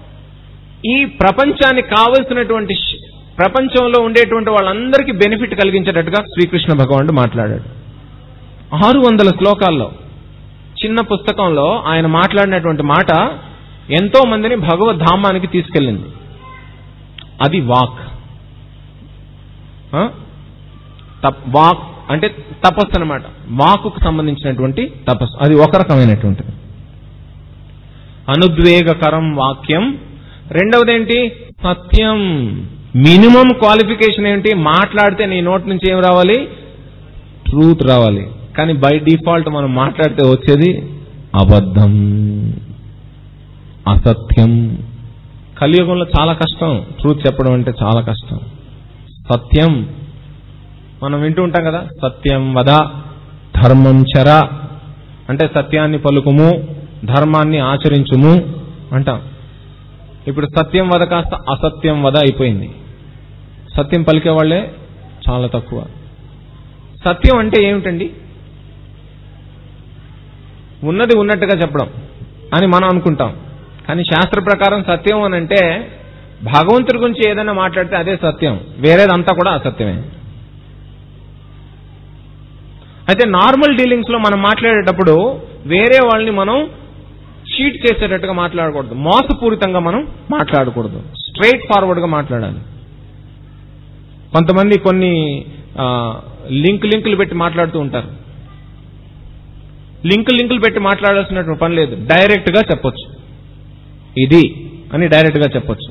S1: ఈ ప్రపంచానికి కావలసినటువంటి శ్- ప్రపంచంలో ఉండేటువంటి వాళ్ళందరికీ బెనిఫిట్ కలిగించేటట్టుగా శ్రీకృష్ణ భగవానుడు మాట్లాడాడు ఆరు వందల శ్లోకాల్లో చిన్న పుస్తకంలో ఆయన మాట్లాడినటువంటి మాట ఎంతో మందిని భగవద్ధామానికి తీసుకెళ్ళింది అది వాక్ ఆ? తప్- వాక్ అంటే తపస్సు అనమాట వాకుకు సంబంధించినటువంటి తపస్సు అది ఒక రకమైనటువంటిది అనుద్వేగకరం వాక్యం రెండవది ఏంటి సత్యం మినిమం క్వాలిఫికేషన్ ఏంటి మాట్లాడితే నీ నోటి నుంచి ఏం రావాలి ట్రూత్ రావాలి కానీ బై డిఫాల్ట్ మనం మాట్లాడితే వచ్చేది అబద్ధం అసత్యం కలియుగంలో చాలా కష్టం ట్రూత్ చెప్పడం అంటే చాలా కష్టం సత్యం మనం వింటూ ఉంటాం కదా సత్యం వద ధర్మం చర అంటే సత్యాన్ని పలుకుము ధర్మాన్ని ఆచరించుము అంటాం ఇప్పుడు సత్యం వద కాస్త అసత్యం వద అయిపోయింది సత్యం పలికే వాళ్ళే చాలా తక్కువ సత్యం అంటే ఏమిటండి ఉన్నది ఉన్నట్టుగా చెప్పడం అని మనం అనుకుంటాం కానీ శాస్త్ర ప్రకారం సత్యం అని అంటే భగవంతుడి గురించి ఏదైనా మాట్లాడితే అదే సత్యం వేరేదంతా కూడా అసత్యమే అయితే నార్మల్ డీలింగ్స్ లో మనం మాట్లాడేటప్పుడు వేరే వాళ్ళని మనం చీట్ చేసేటట్టుగా మాట్లాడకూడదు మోసపూరితంగా మనం మాట్లాడకూడదు స్ట్రైట్ ఫార్వర్డ్ గా మాట్లాడాలి కొంతమంది కొన్ని లింక్ లింకులు పెట్టి మాట్లాడుతూ ఉంటారు లింక్ లింకులు పెట్టి మాట్లాడాల్సినటువంటి పని లేదు డైరెక్ట్ గా చెప్పొచ్చు ఇది అని డైరెక్ట్ గా చెప్పొచ్చు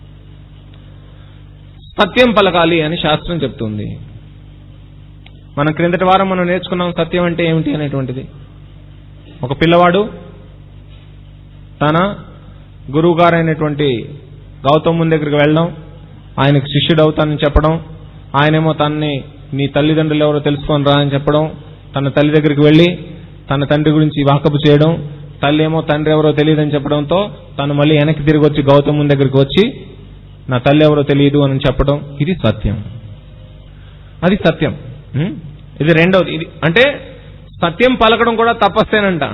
S1: సత్యం పలకాలి అని శాస్త్రం చెప్తుంది మన క్రిందటి వారం మనం నేర్చుకున్నాం సత్యం అంటే ఏమిటి అనేటువంటిది ఒక పిల్లవాడు తన గురువు గారైనటువంటి గౌతముని దగ్గరికి వెళ్ళడం ఆయనకు శిష్యుడు అవుతానని చెప్పడం ఆయనేమో తనని నీ తల్లిదండ్రులు ఎవరో తెలుసుకొని రా అని చెప్పడం తన తల్లి దగ్గరికి వెళ్ళి తన తండ్రి గురించి వాకపు చేయడం తల్లి ఏమో తండ్రి ఎవరో తెలియదని చెప్పడంతో తను మళ్ళీ వెనక్కి తిరిగి వచ్చి గౌతముని దగ్గరికి వచ్చి నా తల్లి ఎవరో తెలియదు అని చెప్పడం ఇది సత్యం అది సత్యం ఉం? ఇది రెండవది ఇది అంటే సత్యం పలకడం కూడా తపస్సేనంట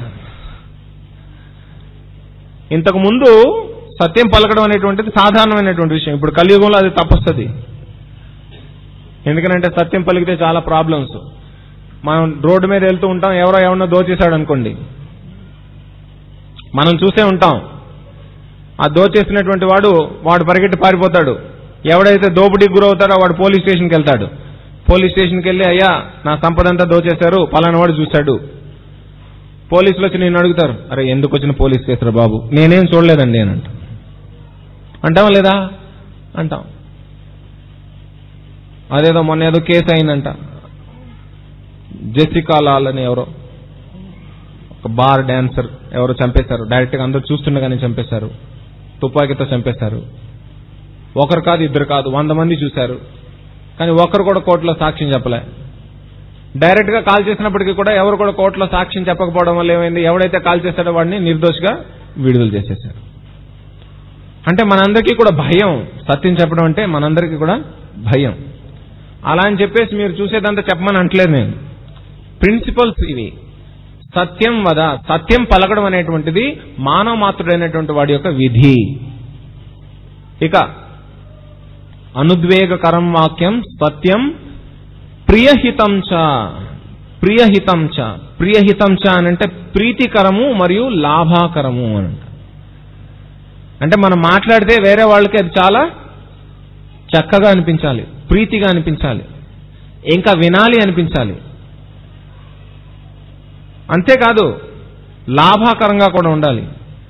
S1: ఇంతకు ముందు సత్యం పలకడం అనేటువంటిది సాధారణమైనటువంటి విషయం ఇప్పుడు కలియుగంలో అది తపస్సది ఎందుకనంటే సత్యం పలికితే చాలా ప్రాబ్లమ్స్ మనం రోడ్డు మీద వెళ్తూ ఉంటాం ఎవరో ఎవరినో దోచేశాడు అనుకోండి మనం చూసే ఉంటాం ఆ దోచేసినటువంటి వాడు వాడు పరిగెట్టి పారిపోతాడు ఎవడైతే దోపిడీకి గురవుతాడో వాడు పోలీస్ స్టేషన్కి వెళ్తాడు పోలీస్ స్టేషన్కి వెళ్ళి అయ్యా నా సంపద అంతా దోచేశారు పలానా వాడు చూశాడు పోలీసులు వచ్చి నేను అడుగుతారు అరే ఎందుకు వచ్చిన పోలీస్ కేసురా బాబు నేనేం చూడలేదండి అని అంట అంటావా లేదా అంటాం అదేదో మొన్న ఏదో కేసు అయిందంట జెసికా లాల్ అని ఎవరో ఒక బార్ డాన్సర్ ఎవరో చంపేశారు డైరెక్ట్ గా అందరూ చూస్తుండగానే చంపేశారు తుపాకీతో చంపేశారు ఒకరు కాదు ఇద్దరు కాదు వంద మంది చూశారు కానీ ఒకరు కూడా కోర్టులో సాక్ష్యం చెప్పలే డైరెక్ట్ గా కాల్ చేసినప్పటికీ కూడా ఎవరు కూడా కోర్టులో సాక్ష్యం చెప్పకపోవడం వల్ల ఏమైంది ఎవడైతే కాల్ చేశాడో వాడిని నిర్దోషిగా విడుదల చేసేశారు అంటే మనందరికీ కూడా భయం సత్యం చెప్పడం అంటే మనందరికీ కూడా భయం అలా అని చెప్పేసి మీరు చూసేదంతా చెప్పమని అంటలేదు నేను ప్రిన్సిపల్స్ ఇవి సత్యం వద సత్యం పలకడం అనేటువంటిది మానవ మాత్రుడైనటువంటి వాడి యొక్క విధి ఇక అనుద్వేగకరం వాక్యం సత్యం ప్రియహితం చ ప్రియహితం చ ప్రియహితం చ అని అంటే ప్రీతికరము మరియు లాభాకరము అని అంట. అంటే మనం మాట్లాడితే వేరే వాళ్ళకి అది చాలా చక్కగా అనిపించాలి ప్రీతిగా అనిపించాలి ఇంకా వినాలి అనిపించాలి అంతేకాదు లాభాకరంగా కూడా ఉండాలి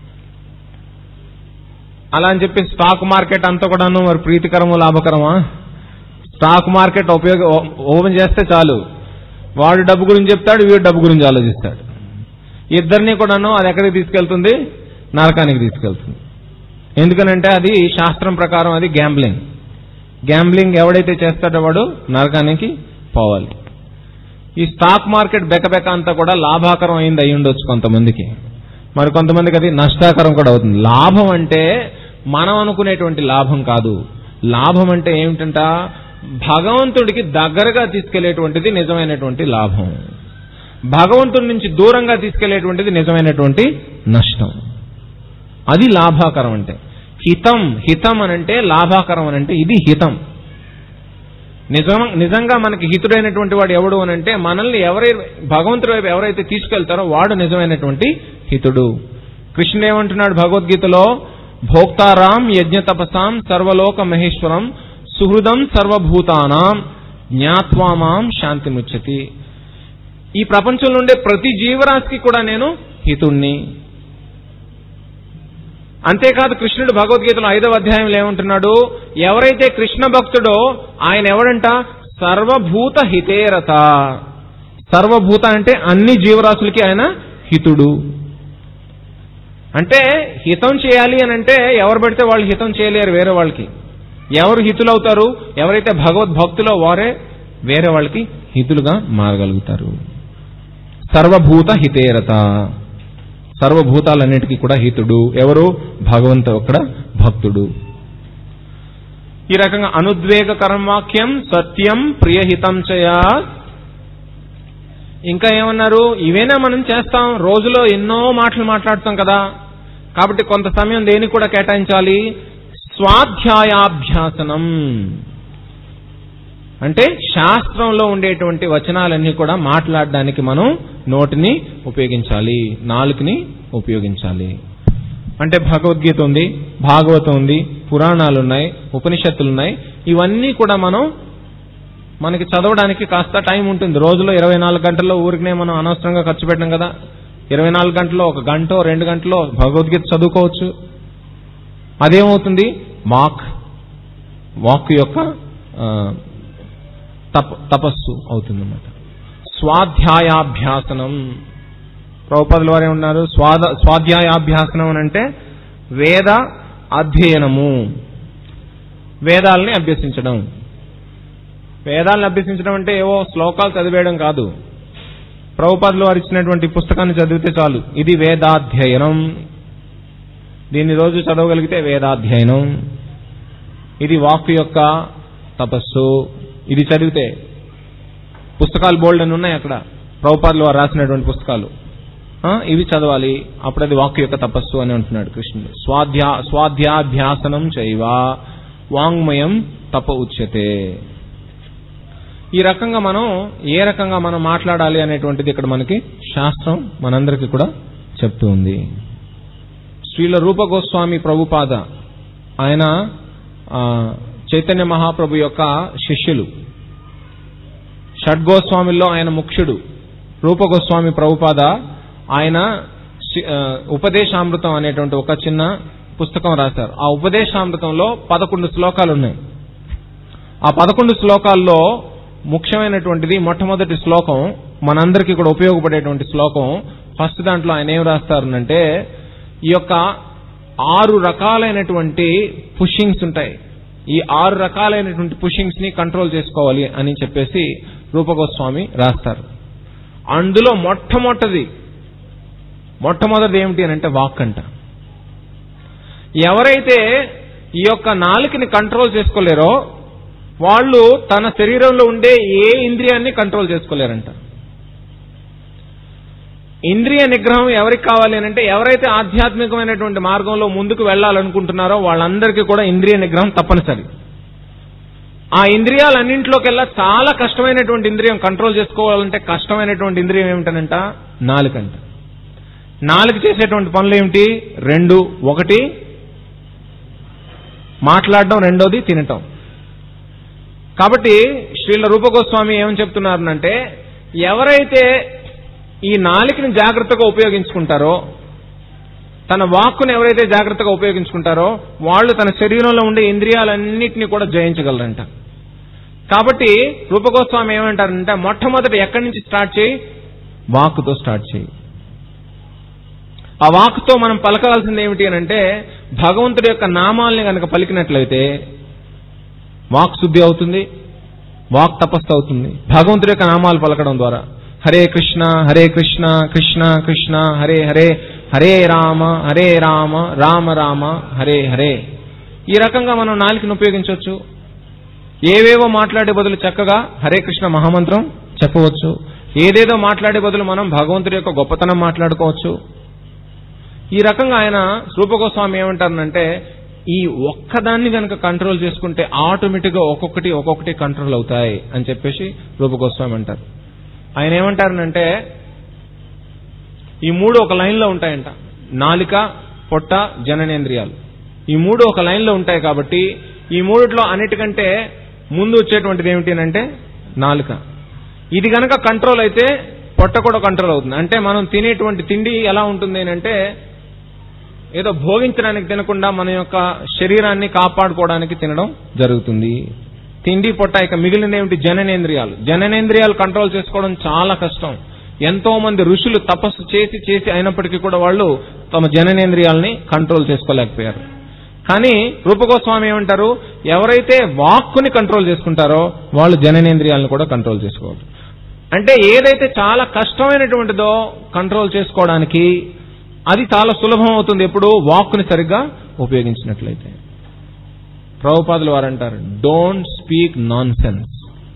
S1: అలా అని చెప్పి స్టాక్ మార్కెట్ అంతా కూడాను మరి ప్రీతికరము లాభకరమా స్టాక్ మార్కెట్ ఉపయోగ ఓపెన్ చేస్తే చాలు వాడు డబ్బు గురించి చెప్తాడు వీడు డబ్బు గురించి ఆలోచిస్తాడు ఇద్దరిని కూడాను అది ఎక్కడికి తీసుకెళ్తుంది నరకానికి తీసుకెళ్తుంది ఎందుకనంటే అది శాస్త్రం ప్రకారం అది గ్యాంబ్లింగ్ గ్యాంబ్లింగ్ ఎవడైతే చేస్తాడో వాడు నరకానికి పోవాలి ఈ స్టాక్ మార్కెట్ బెకబెక అంతా కూడా లాభాకరం అయింది అయి ఉండొచ్చు కొంతమందికి మరి కొంతమందికి అది నష్టాకరం కూడా అవుతుంది లాభం అంటే మనం అనుకునేటువంటి లాభం కాదు లాభం అంటే ఏమిటంట భగవంతుడికి దగ్గరగా తీసుకెళ్లేటువంటిది నిజమైనటువంటి లాభం భగవంతుడి నుంచి దూరంగా తీసుకెళ్లేటువంటిది నిజమైనటువంటి నష్టం అది లాభాకరం అంటే హితం హితం అనంటే లాభాకరం అనంటే ఇది హితం నిజం నిజంగా మనకి హితుడైనటువంటి వాడు ఎవడు అనంటే మనల్ని ఎవరై భగవంతుడి వైపు ఎవరైతే తీసుకెళ్తారో వాడు నిజమైనటువంటి హితుడు కృష్ణుడు ఏమంటున్నాడు భగవద్గీతలో భోక్తారాం యజ్ఞ తపసాం సర్వలోక మహేశ్వరం సుహృదం సర్వభూతానాం జ్ఞాత్వామాం శాంతి ముచ్చతి ఈ ప్రపంచంలో ఉండే ప్రతి జీవరాశికి కూడా నేను హితుణ్ణి అంతేకాదు కృష్ణుడు భగవద్గీతలో ఐదవ అధ్యాయంలో ఏమంటున్నాడు ఎవరైతే కృష్ణ భక్తుడో ఆయన ఎవడంట సర్వభూత హితేరత సర్వభూత అంటే అన్ని జీవరాశులకి ఆయన హితుడు అంటే హితం చేయాలి అని అంటే ఎవరు పెడితే వాళ్ళు హితం చేయలేరు వేరే వాళ్ళకి ఎవరు హితులవుతారు ఎవరైతే భగవద్భక్తులో వారే వేరే వాళ్ళకి హితులుగా మారగలుగుతారు సర్వభూత హితేరత సర్వభూతాలన్నిటికీ కూడా హితుడు ఎవరు భగవంతు ఒక్కడ భక్తుడు ఈ రకంగా అనుద్వేగ కర్మవాక్యం సత్యం ప్రియహితం చయ ఇంకా ఏమన్నారు ఇవేనా మనం చేస్తాం రోజులో ఎన్నో మాటలు మాట్లాడుతాం కదా కాబట్టి కొంత సమయం దేనికి కూడా కేటాయించాలి స్వాధ్యాయాభ్యాసనం అంటే శాస్త్రంలో ఉండేటువంటి వచనాలన్నీ కూడా మాట్లాడడానికి మనం నోటిని ఉపయోగించాలి నాలుకని ఉపయోగించాలి అంటే భగవద్గీత ఉంది భాగవతం ఉంది పురాణాలు ఉన్నాయి ఉపనిషత్తులు ఉన్నాయి ఇవన్నీ కూడా మనం మనకి చదవడానికి కాస్త టైం ఉంటుంది రోజులో ఇరవై నాలుగు గంటల్లో ఊరికనే మనం అనవసరంగా ఖర్చు పెట్టాం కదా ఇరవై నాలుగు గంటల్లో ఒక గంట రెండు గంటలో భగవద్గీత చదువుకోవచ్చు అదేమవుతుంది వాక్ వాక్ యొక్క ఆ, తప తపస్సు అవుతుంది అన్నమాట స్వాధ్యాయాభ్యాసనం ప్రభుపదుల వారే ఉన్నారు స్వాద స్వాధ్యాయాభ్యాసనం అని అంటే వేద అధ్యయనము వేదాలని అభ్యసించడం వేదాలను అభ్యసించడం అంటే ఏవో శ్లోకాలు చదివేయడం కాదు ప్రభుపాదులు వారు ఇచ్చినటువంటి పుస్తకాన్ని చదివితే చాలు ఇది వేదాధ్యయనం దీన్ని రోజు చదవగలిగితే వేదాధ్యయనం ఇది వాక్ యొక్క తపస్సు ఇది చదివితే పుస్తకాలు బోల్డ్ అని ఉన్నాయి అక్కడ ప్రభుపాదులు వారు రాసినటువంటి పుస్తకాలు ఆ, ఇవి చదవాలి అప్పుడు అది వాక్ యొక్క తపస్సు అని అంటున్నాడు కృష్ణుడు స్వాధ్యా స్వాధ్యాభ్యాసనం చైవ వాంగ్మయం తప ఉచ్యతే ఈ రకంగా మనం ఏ రకంగా మనం మాట్లాడాలి అనేటువంటిది ఇక్కడ మనకి శాస్త్రం మనందరికీ కూడా చెప్తూ ఉంది శ్రీల రూప గోస్వామి ప్రభుపాద ఆయన ఆ, చైతన్య మహాప్రభు యొక్క శిష్యులు షడ్గోస్వామిల్లో ఆయన ముఖ్యుడు రూప గోస్వామి ప్రభుపాద ఆయన శి- ఆ, ఉపదేశామృతం అనేటువంటి ఒక చిన్న పుస్తకం రాశారు ఆ ఉపదేశామృతంలో పదకొండు శ్లోకాలు ఉన్నాయి ఆ పదకొండు శ్లోకాల్లో ముఖ్యమైనటువంటిది మొట్టమొదటి శ్లోకం మనందరికీ కూడా ఉపయోగపడేటువంటి శ్లోకం ఫస్ట్ దాంట్లో ఆయన ఏం రాస్తారనంటే ఈ యొక్క ఆరు రకాలైనటువంటి పుషింగ్స్ ఉంటాయి ఈ ఆరు రకాలైనటువంటి పుషింగ్స్ ని కంట్రోల్ చేసుకోవాలి అని చెప్పేసి రూపగోస్వామి రాస్తారు అందులో మొట్టమొదటిది మొట్టమొదటిది ఏమిటి అని అంటే వాక్ అంట ఎవరైతే ఈ యొక్క నాలుకని కంట్రోల్ చేసుకోలేరో వాళ్ళు తన శరీరంలో ఉండే ఏ ఇంద్రియాన్ని కంట్రోల్ చేసుకోలేరంట ఇంద్రియ నిగ్రహం ఎవరికి కావాలి అని అంటే ఎవరైతే ఆధ్యాత్మికమైనటువంటి మార్గంలో ముందుకు వెళ్ళాలనుకుంటున్నారో వాళ్ళందరికీ కూడా ఇంద్రియ నిగ్రహం తప్పనిసరి ఆ ఇంద్రియాలన్నింటిలోకెల్లా చాలా కష్టమైనటువంటి ఇంద్రియం కంట్రోల్ చేసుకోవాలంటే కష్టమైనటువంటి ఇంద్రియం ఏమిటనంట నాలుకంట నాలుగు చేసేటువంటి పనులు ఏమిటి రెండు ఒకటి మాట్లాడడం రెండోది తినటం కాబట్టి శ్రీల రూపగోస్వామి ఏమని చెప్తున్నారనంటే ఎవరైతే ఈ నాలుకని జాగ్రత్తగా ఉపయోగించుకుంటారో తన వాక్కును ఎవరైతే జాగ్రత్తగా ఉపయోగించుకుంటారో వాళ్ళు తన శరీరంలో ఉండే ఇంద్రియాలన్నింటినీ కూడా జయించగలరంట కాబట్టి రూపగోస్వామి ఏమంటారంటే మొట్టమొదటి ఎక్కడి నుంచి స్టార్ట్ చేయి వాక్కుతో స్టార్ట్ చేయి ఆ వాక్కుతో మనం పలకవలసింది ఏమిటి అని అంటే భగవంతుడి యొక్క నామాల్ని కనుక పలికినట్లయితే వాక్ శుద్ధి అవుతుంది వాక్ తపస్సు అవుతుంది భగవంతుడి యొక్క నామాలు పలకడం ద్వారా హరే కృష్ణ హరే కృష్ణ కృష్ణ కృష్ణ హరే హరే హరే రామ హరే రామ రామ రామ హరే హరే ఈ రకంగా మనం నాలుకను ఉపయోగించవచ్చు ఏవేవో మాట్లాడే బదులు చక్కగా హరే కృష్ణ మహామంత్రం చెప్పవచ్చు ఏదేదో మాట్లాడే బదులు మనం భగవంతుడి యొక్క గొప్పతనం మాట్లాడుకోవచ్చు ఈ రకంగా ఆయన రూపగోస్వామి ఏమంటారనంటే ఈ ఒక్కదాన్ని కనుక కంట్రోల్ చేసుకుంటే ఆటోమేటిక్ గా ఒక్కొక్కటి ఒక్కొక్కటి కంట్రోల్ అవుతాయి అని చెప్పేసి రూపగోస్వామి అంటారు ఆయన ఏమంటారనంటే ఈ మూడు ఒక లైన్ లో ఉంటాయంట నాలిక పొట్ట జననేంద్రియాలు ఈ మూడు ఒక లైన్ లో ఉంటాయి కాబట్టి ఈ మూడిట్లో అన్నిటికంటే ముందు వచ్చేటువంటిది ఏమిటి అంటే నాలుక ఇది గనక కంట్రోల్ అయితే పొట్ట కూడా కంట్రోల్ అవుతుంది అంటే మనం తినేటువంటి తిండి ఎలా ఉంటుంది అంటే ఏదో భోగించడానికి తినకుండా మన యొక్క శరీరాన్ని కాపాడుకోవడానికి తినడం జరుగుతుంది తిండి పొట్ట ఇక మిగిలిన ఏమిటి జననేంద్రియాలు జననేంద్రియాలు కంట్రోల్ చేసుకోవడం చాలా కష్టం ఎంతో మంది ఋషులు తపస్సు చేసి చేసి అయినప్పటికీ కూడా వాళ్ళు తమ జననేంద్రియాలని కంట్రోల్ చేసుకోలేకపోయారు కానీ రూపగోస్వామి ఏమంటారు ఎవరైతే వాక్కుని కంట్రోల్ చేసుకుంటారో వాళ్ళు జననేంద్రియాలను కూడా కంట్రోల్ చేసుకోవాలి అంటే ఏదైతే చాలా కష్టమైనటువంటిదో కంట్రోల్ చేసుకోవడానికి అది చాలా సులభం అవుతుంది ఎప్పుడు వాక్కుని సరిగ్గా ఉపయోగించినట్లయితే ప్రభుపాదులు వారు అంటారు don't speak nonsense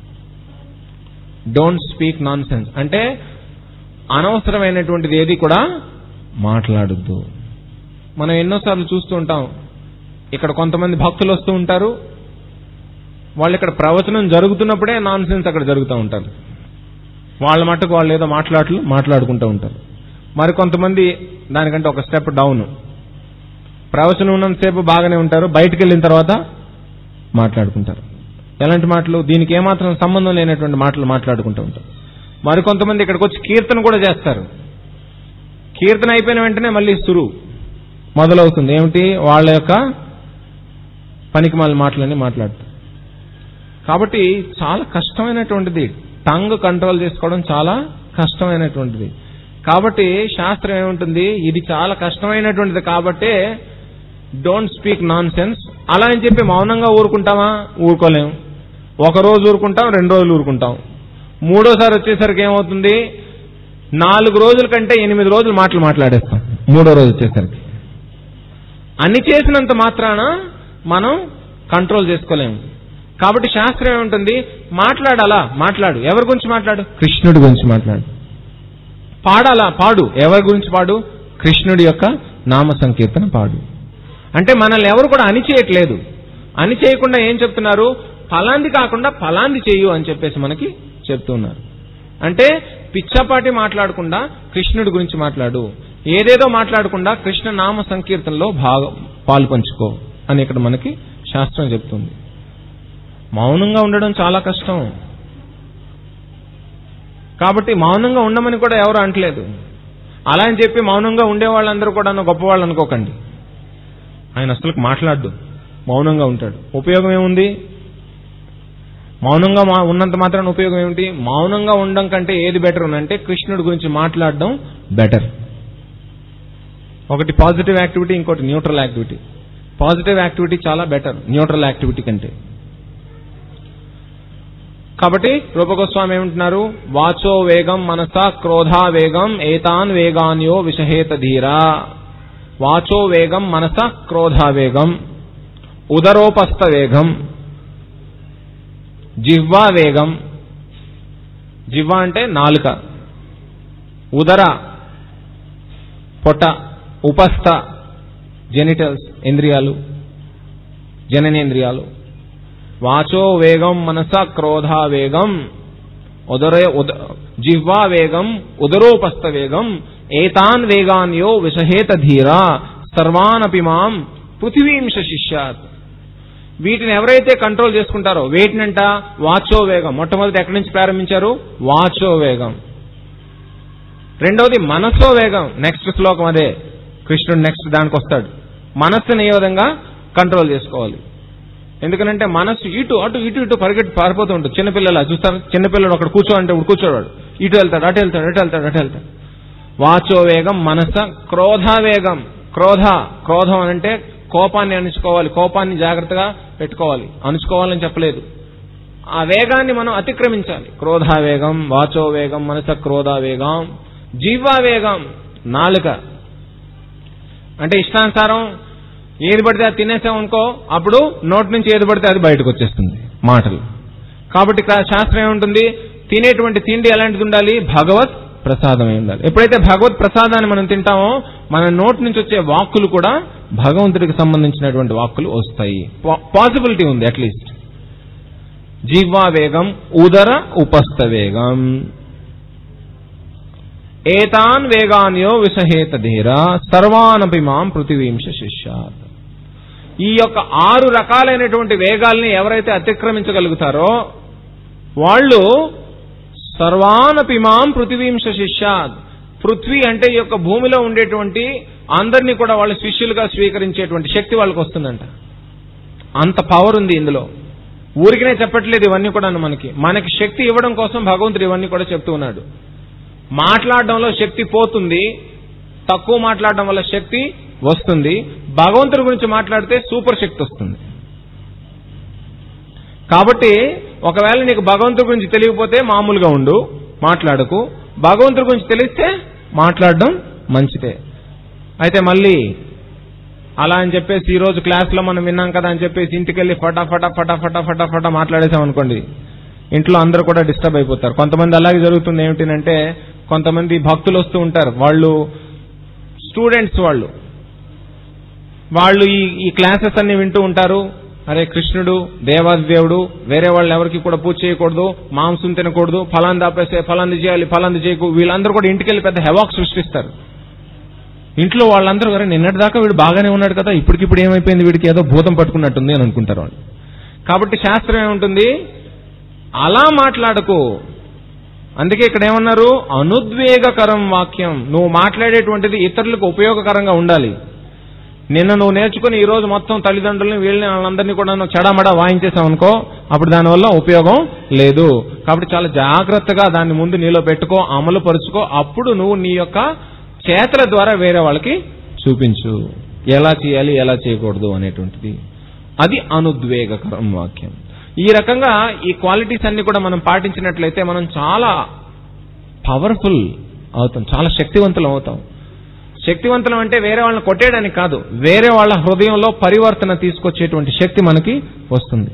S1: don't speak nonsense అంటే అనవసరమైనటువంటిది ఏది కూడా మాట్లాడద్దు మనం ఎన్నోసార్లు చూస్తూ ఉంటాం ఇక్కడ కొంతమంది భక్తులు వస్తూ ఉంటారు వాళ్ళు ఇక్కడ ప్రవచనం జరుగుతున్నప్పుడే నాన్ సెన్స్ అక్కడ జరుగుతూ ఉంటారు వాళ్ళ మట్టుకు వాళ్ళు ఏదో మాట్లాటలు మాట్లాడుకుంటూ ఉంటారు మరి కొంతమంది దానికంటే ఒక స్టెప్ డౌన్ ప్రవచనం ఉన్నంతసేపు బాగానే ఉంటారు బయటకు వెళ్ళిన తర్వాత మాట్లాడుకుంటారు ఎలాంటి మాటలు దీనికి ఏమాత్రం సంబంధం లేనటువంటి మాటలు మాట్లాడుకుంటూ ఉంటారు మరి కొంతమంది ఇక్కడికి వచ్చి కీర్తన కూడా చేస్తారు కీర్తన అయిపోయిన వెంటనే మళ్ళీ సురు మొదలవుతుంది ఏమిటి వాళ్ళ యొక్క పనికి మాల మాటలన్నీ మాట్లాడతారు కాబట్టి చాలా కష్టమైనటువంటిది టంగ్ కంట్రోల్ చేసుకోవడం చాలా కష్టమైనటువంటిది కాబట్టి శాస్త్రం ఏముంటుంది ఇది చాలా కష్టమైనటువంటిది కాబట్టే డోంట్ స్పీక్ నాన్ సెన్స్ అలా అని చెప్పి మౌనంగా ఊరుకుంటామా ఊరుకోలేం ఒక రోజు ఊరుకుంటాం రెండు రోజులు ఊరుకుంటాం మూడోసారి వచ్చేసరికి ఏమవుతుంది నాలుగు రోజుల కంటే ఎనిమిది రోజులు మాటలు మాట్లాడేస్తాం మూడో రోజు వచ్చేసరికి అన్ని చేసినంత మాత్రాన మనం కంట్రోల్ చేసుకోలేము కాబట్టి శాస్త్రం ఏముంటుంది మాట్లాడాలా మాట్లాడు ఎవరి గురించి మాట్లాడు కృష్ణుడి గురించి మాట్లాడు పాడాలా పాడు ఎవరి గురించి పాడు కృష్ణుడి యొక్క నామ సంకీర్తన పాడు అంటే మనల్ని ఎవరు కూడా అని చేయట్లేదు అని చేయకుండా ఏం చెప్తున్నారు ఫలాంది కాకుండా ఫలాంది చెయ్యు అని చెప్పేసి మనకి చెప్తున్నారు అంటే పిచ్చపాటి మాట్లాడకుండా కృష్ణుడి గురించి మాట్లాడు ఏదేదో మాట్లాడకుండా కృష్ణ నామ సంకీర్తనలో భాగ పాలు పంచుకో అని ఇక్కడ మనకి శాస్త్రం చెప్తుంది మౌనంగా ఉండడం చాలా కష్టం కాబట్టి మౌనంగా ఉండమని కూడా ఎవరు అంటలేదు అలా అని చెప్పి మౌనంగా ఉండే వాళ్ళందరూ కూడా గొప్పవాళ్ళు అనుకోకండి ఆయన అసలు మాట్లాడు మౌనంగా ఉంటాడు ఉపయోగం ఏముంది మౌనంగా మా- ఉన్నంత మాత్రాన ఉపయోగం ఏమిటి మౌనంగా ఉండడం కంటే ఏది బెటర్ అంటే కృష్ణుడి గురించి మాట్లాడడం బెటర్ ఒకటి పాజిటివ్ యాక్టివిటీ ఇంకోటి న్యూట్రల్ యాక్టివిటీ పాజిటివ్ యాక్టివిటీ చాలా బెటర్ న్యూట్రల్ యాక్టివిటీ కంటే కాబట్టి రూపగోస్వామి ఏమంటున్నారు వాచో వేగం మనస క్రోధా వేగం ఏతాన్ వేగాన్యో విషహేత ధీరా వాచో వేగం మనస క్రోధా వేగం ఉదరోపస్థ వేగం జిహ్వా వేగం జిహ్వ అంటే నాలుక ఉదర పొట్ట ఉపస్థ జెనిటల్స్ ఇంద్రియాలు జననేంద్రియాలు వాచో వేగం మనస క్రోధ వేగం ఉదర ఉద జిహ్వా వేగం ఉదరోపస్థ వేగం ఏతాన్ వేగాన్ యో విషహేత ధీరా సర్వానపి మాం పృథివీం శిష్యాత్ వీటిని ఎవరైతే కంట్రోల్ చేసుకుంటారో వేటినంట వాచో వేగం మొట్టమొదటి ఎక్కడి నుంచి ప్రారంభించారు వాచో వేగం రెండవది మనస్సో వేగం నెక్స్ట్ శ్లోకం అదే కృష్ణుడు నెక్స్ట్ దానికి వస్తాడు మనస్సుని ఏ విధంగా కంట్రోల్ చేసుకోవాలి ఎందుకనంటే మనస్సు ఇటు అటు ఇటు ఇటు పరిగెట్టి పారిపోతూ ఉంటుంది చిన్నపిల్లల చూస్తారు చిన్నపిల్లడు అక్కడ కూర్చో అంటే ఇప్పుడు కూర్చోవాడు ఇటు వెళ్తాడు అటు వెళ్తాడు అటు వెళ్తాడు అటు వెళ్తాడు వాచో వేగం మనస క్రోధ వేగం క్రోధ క్రోధం అని అంటే కోపాన్ని అణుచుకోవాలి కోపాన్ని జాగ్రత్తగా పెట్టుకోవాలి అణుచుకోవాలని చెప్పలేదు ఆ వేగాన్ని మనం అతిక్రమించాలి క్రోధ వేగం వాచో వేగం మనస క్రోధ వేగం జీవా వేగం నాలుక అంటే ఇష్టానుసారం ఏది పడితే అది తినేసాం అనుకో అప్పుడు నోటి నుంచి ఏది పడితే అది బయటకు వచ్చేస్తుంది మాటలు కాబట్టి ఇక్కడ శాస్త్రం ఏముంటుంది తినేటువంటి తిండి ఎలాంటిది ఉండాలి భగవత్ ప్రసాదమై ఉండాలి ఎప్పుడైతే భగవత్ ప్రసాదాన్ని మనం తింటామో మన నోటి నుంచి వచ్చే వాక్కులు కూడా భగవంతుడికి సంబంధించినటువంటి వాక్కులు వస్తాయి పాసిబిలిటీ ఉంది అట్లీస్ట్ జీవా వేగం ఉదర ఉపస్థ వేగం ఏతాన్ వేగాన్యో విషహేత ధీర సర్వానపి మాం పృథివీంశ శిష్యాత్ ఈ యొక్క ఆరు రకాలైనటువంటి వేగాల్ని ఎవరైతే అతిక్రమించగలుగుతారో వాళ్ళు సర్వానపి మాం పృథివీంశ శిష్యాత్ పృథ్వీ అంటే ఈ యొక్క భూమిలో ఉండేటువంటి అందరినీ కూడా వాళ్ళు శిష్యులుగా స్వీకరించేటువంటి శక్తి వాళ్ళకి వస్తుందంట అంత పవర్ ఉంది ఇందులో ఊరికినే చెప్పట్లేదు ఇవన్నీ కూడా మనకి మనకి శక్తి ఇవ్వడం కోసం భగవంతుడు ఇవన్నీ కూడా చెప్తూ ఉన్నాడు మాట్లాడడంలో శక్తి పోతుంది తక్కువ మాట్లాడడం వల్ల శక్తి వస్తుంది భగవంతుడి గురించి మాట్లాడితే సూపర్ శక్తి వస్తుంది కాబట్టి ఒకవేళ నీకు భగవంతుడి గురించి తెలియకపోతే మామూలుగా ఉండు మాట్లాడకు భగవంతుడి గురించి తెలిస్తే మాట్లాడడం మంచిదే అయితే మళ్ళీ అలా అని చెప్పేసి ఈ రోజు క్లాస్లో మనం విన్నాం కదా అని చెప్పేసి ఇంటికెళ్ళి ఫటా ఫటా ఫటా ఫటా ఫటా ఫటా మాట్లాడేసాం అనుకోండి ఇంట్లో అందరూ కూడా డిస్టర్బ్ అయిపోతారు కొంతమంది అలాగే జరుగుతుంది ఏమిటంటే కొంతమంది భక్తులు వస్తూ ఉంటారు వాళ్ళు స్టూడెంట్స్ వాళ్ళు వాళ్ళు ఈ ఈ క్లాసెస్ అన్ని వింటూ ఉంటారు అరే కృష్ణుడు దేవాది దేవుడు వేరే వాళ్ళు ఎవరికి కూడా పూజ చేయకూడదు మాంసం తినకూడదు ఫలాన్ని దాపేస్తే ఫలాంది చేయాలి ఫలాంది చేయకు వీళ్ళందరూ కూడా ఇంటికెళ్ళి పెద్ద హెవాక్ సృష్టిస్తారు ఇంట్లో వాళ్ళందరూ అరే నిన్నటి దాకా వీడు బాగానే ఉన్నాడు కదా ఇప్పటికిప్పుడు ఏమైపోయింది వీడికి ఏదో భూతం పట్టుకున్నట్టుంది అని అనుకుంటారు వాళ్ళు కాబట్టి శాస్త్రం ఏముంటుంది అలా మాట్లాడకు అందుకే ఇక్కడ ఏమన్నారు అనుద్వేగకరం వాక్యం నువ్వు మాట్లాడేటువంటిది ఇతరులకు ఉపయోగకరంగా ఉండాలి నిన్న నువ్వు నేర్చుకుని ఈ రోజు మొత్తం తల్లిదండ్రులని వీళ్ళని వాళ్ళందరినీ కూడా నువ్వు చెడామడా వాయించేసావు అనుకో అప్పుడు దానివల్ల ఉపయోగం లేదు కాబట్టి చాలా జాగ్రత్తగా దాన్ని ముందు నీలో పెట్టుకో అమలు పరుచుకో అప్పుడు నువ్వు నీ యొక్క చేతల ద్వారా వేరే వాళ్ళకి చూపించు ఎలా చేయాలి ఎలా చేయకూడదు అనేటువంటిది అది అనుద్వేగకరం వాక్యం ఈ రకంగా ఈ క్వాలిటీస్ అన్ని కూడా మనం పాటించినట్లయితే మనం చాలా పవర్ఫుల్ అవుతాం చాలా శక్తివంతులం అవుతాం శక్తివంతులం అంటే వేరే వాళ్ళని కొట్టేయడానికి కాదు వేరే వాళ్ళ హృదయంలో పరివర్తన తీసుకొచ్చేటువంటి శక్తి మనకి వస్తుంది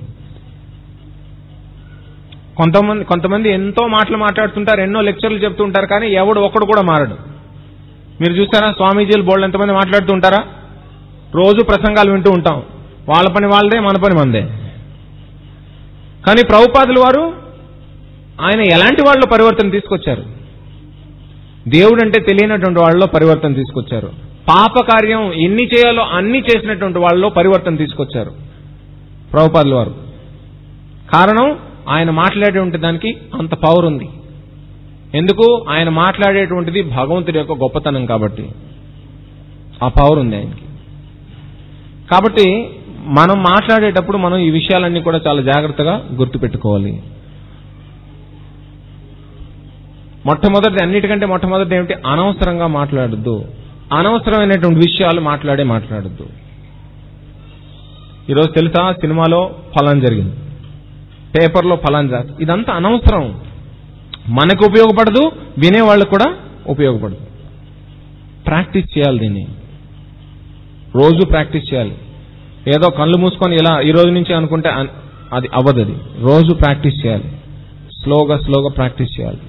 S1: కొంతమంది కొంతమంది ఎంతో మాటలు మాట్లాడుతుంటారు ఎన్నో లెక్చర్లు చెప్తూ ఉంటారు కానీ ఎవడు ఒక్కడు కూడా మారడు మీరు చూసారా స్వామీజీలు బోళ్ళు ఎంతమంది మాట్లాడుతూ ఉంటారా రోజు ప్రసంగాలు వింటూ ఉంటాం వాళ్ళ పని వాళ్ళదే మన పని మనదే కానీ ప్రభుపాదులు వారు ఆయన ఎలాంటి వాళ్ళు పరివర్తన తీసుకొచ్చారు దేవుడు అంటే తెలియనటువంటి వాళ్ళలో పరివర్తన తీసుకొచ్చారు పాప కార్యం ఎన్ని చేయాలో అన్ని చేసినటువంటి వాళ్ళలో పరివర్తన తీసుకొచ్చారు ప్రభుపాదుల వారు కారణం ఆయన మాట్లాడేటువంటి దానికి అంత పవర్ ఉంది ఎందుకు ఆయన మాట్లాడేటువంటిది భగవంతుడి యొక్క గొప్పతనం కాబట్టి ఆ పవర్ ఉంది ఆయనకి కాబట్టి మనం మాట్లాడేటప్పుడు మనం ఈ విషయాలన్నీ కూడా చాలా జాగ్రత్తగా గుర్తుపెట్టుకోవాలి మొట్టమొదటి అన్నిటికంటే మొట్టమొదటి ఏమిటి అనవసరంగా మాట్లాడద్దు అనవసరమైనటువంటి విషయాలు మాట్లాడే మాట్లాడద్దు ఈరోజు తెలుసా సినిమాలో ఫలాన్ జరిగింది పేపర్లో ఫలాన్ జాతి ఇదంతా అనవసరం మనకు ఉపయోగపడదు వినేవాళ్ళకు కూడా ఉపయోగపడదు ప్రాక్టీస్ చేయాలి దీన్ని రోజు ప్రాక్టీస్ చేయాలి ఏదో కళ్ళు మూసుకొని ఇలా ఈ రోజు నుంచి అనుకుంటే అన్- అది అవ్వదు అది రోజు ప్రాక్టీస్ చేయాలి స్లోగా స్లోగా ప్రాక్టీస్ చేయాలి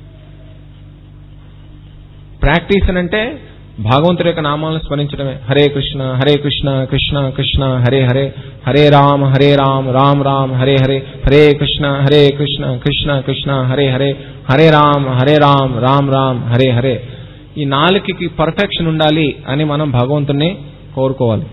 S1: ప్రాక్టీస్ అని అంటే భగవంతుడి యొక్క నామాలను స్మరించడమే హరే కృష్ణ హరే కృష్ణ కృష్ణ కృష్ణ హరే హరే హరే రామ హరే రామ రామ్ రామ్ హరే హరే హరే కృష్ణ హరే కృష్ణ కృష్ణ కృష్ణ హరే హరే హరే రామ హరే రామ్ రామ్ రామ్ హరే హరే ఈ నాలుగుకి పర్ఫెక్షన్ ఉండాలి అని మనం భగవంతుణ్ణి కోరుకోవాలి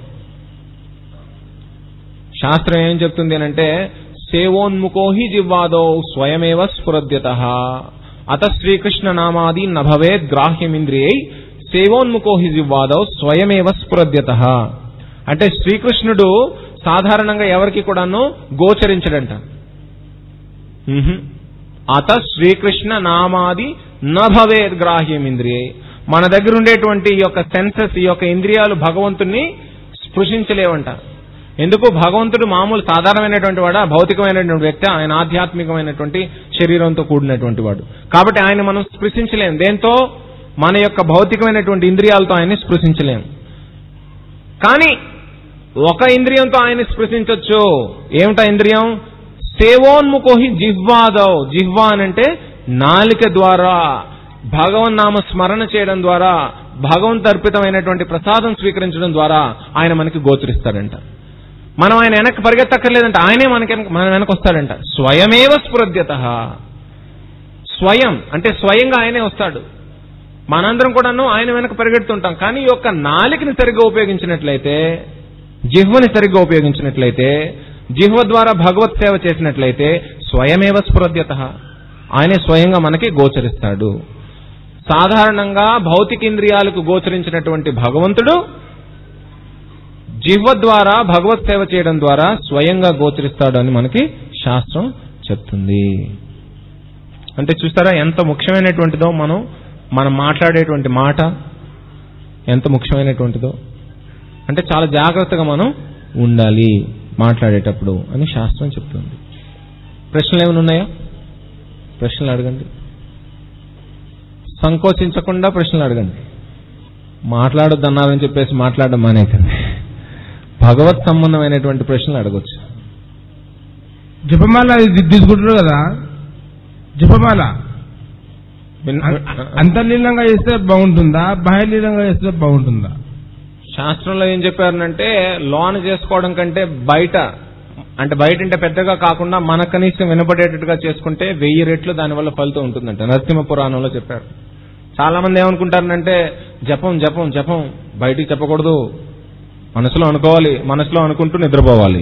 S1: శాస్త్రం ఏం చెప్తుంది అంటే సేవోన్ముఖో హి జివ్వాదో స్వయమేవ స్ఫురద్యత అత శ్రీకృష్ణ నామాది నభవేద్ గ్రాహ్యమింద్రియై సేవోన్ముఖో హి జివ్వాదో స్వయమేవ స్ఫురద్యత అంటే శ్రీకృష్ణుడు సాధారణంగా ఎవరికి కూడాను గోచరించడంట మ్హూ. అత శ్రీకృష్ణ నామాది నభవేద్ గ్రాహ్యమింద్రియై మన దగ్గర ఉండేటువంటి ఈ యొక్క సెన్సెస్ ఈ యొక్క ఇంద్రియాలు భగవంతుణ్ణి స్పృశించలేవంట ఎందుకు భగవంతుడు మామూలు సాధారణమైనటువంటి వాడా భౌతికమైనటువంటి వ్యక్తి ఆయన ఆధ్యాత్మికమైనటువంటి శరీరంతో కూడినటువంటి వాడు కాబట్టి ఆయన మనం స్పృశించలేం దేంతో మన యొక్క భౌతికమైనటువంటి ఇంద్రియాలతో ఆయన్ని స్పృశించలేం కానీ ఒక ఇంద్రియంతో ఆయన్ని స్పృశించవచ్చు ఏమిటా ఇంద్రియం సేవోన్ముఖోహి జిహ్వాదవ్ జిహ్వా అనంటే నాలిక ద్వారా భగవన్నామ స్మరణ చేయడం ద్వారా భగవంత్ అర్పితమైనటువంటి ప్రసాదం స్వీకరించడం ద్వారా ఆయన మనకి గోచరిస్తాడంట మనం ఆయన వెనక్కి పరిగెత్తక్కర్లేదంట ఆయనే మనకి వెనక- మన వెనక వస్తాడంట స్వయమేవ స్ఫురద్యత స్వయం అంటే స్వయంగా ఆయనే వస్తాడు మనందరం కూడాను ఆయన వెనక పరిగెడుతుంటాం కానీ ఈ యొక్క నాలికని సరిగ్గా ఉపయోగించినట్లయితే జిహ్వని సరిగ్గా ఉపయోగించినట్లయితే జిహ్వ ద్వారా భగవత్ సేవ చేసినట్లయితే స్వయమేవ స్ఫురద్యత ఆయనే స్వయంగా మనకి గోచరిస్తాడు సాధారణంగా భౌతిక ఇంద్రియాలకు గోచరించినటువంటి భగవంతుడు జిహ్వ ద్వారా భగవత్ సేవ చేయడం ద్వారా స్వయంగా గోచరిస్తాడు అని మనకి శాస్త్రం చెప్తుంది అంటే చూస్తారా ఎంత ముఖ్యమైనటువంటిదో మనం మనం మాట్లాడేటువంటి మాట ఎంత ముఖ్యమైనటువంటిదో అంటే చాలా జాగ్రత్తగా మనం ఉండాలి మాట్లాడేటప్పుడు అని శాస్త్రం చెప్తుంది ప్రశ్నలు ఏమైనా ఉన్నాయా ప్రశ్నలు అడగండి సంకోచించకుండా ప్రశ్నలు అడగండి మాట్లాడొద్దన్నారని చెప్పేసి మాట్లాడడం మానేకండి భగవత్ సంబంధమైనటువంటి ప్రశ్నలు అడగొచ్చు
S2: జపమాల ఇది తీసుకుంటారు కదా జపమాల
S1: విన్-
S2: అ- అంతర్లీనంగా చేస్తే బాగుంటుందా బాహ్యలీనంగా చేస్తే బాగుంటుందా
S1: శాస్త్రంలో ఏం చెప్పారనంటే లోన్ చేసుకోవడం కంటే బయట అంటే బయట అంటే పెద్దగా కాకుండా మన కనీసం వినపడేటట్టుగా చేసుకుంటే వెయ్యి రెట్లు దానివల్ల ఫలితం ఉంటుందంట నరసింహ పురాణంలో చెప్పారు చాలా మంది ఏమనుకుంటారనంటే జపం జపం జపం బయటికి చెప్పకూడదు మనసులో అనుకోవాలి మనసులో అనుకుంటూ నిద్రపోవాలి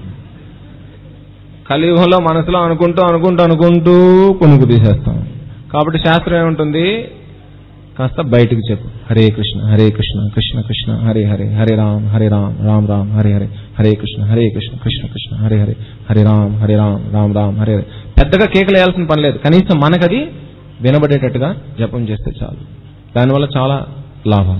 S1: కలియుగంలో మనసులో అనుకుంటూ అనుకుంటూ అనుకుంటూ పునుకు తీసేస్తాం కాబట్టి శాస్త్రం ఏముంటుంది కాస్త బయటికి చెప్పు హరే కృష్ణ హరే కృష్ణ కృష్ణ కృష్ణ హరే హరే హరే రామ్ హరే రామ్ రామ్ రామ్ హరే హరే హరే కృష్ణ హరే కృష్ణ కృష్ణ కృష్ణ హరే హరే హరే రామ్ హరే రామ్ రామ్ రామ్ హరే హరే పెద్దగా కేకలు వేయాల్సిన పని లేదు కనీసం మనకది వినబడేటట్టుగా జపం చేస్తే చాలు దానివల్ల చాలా లాభం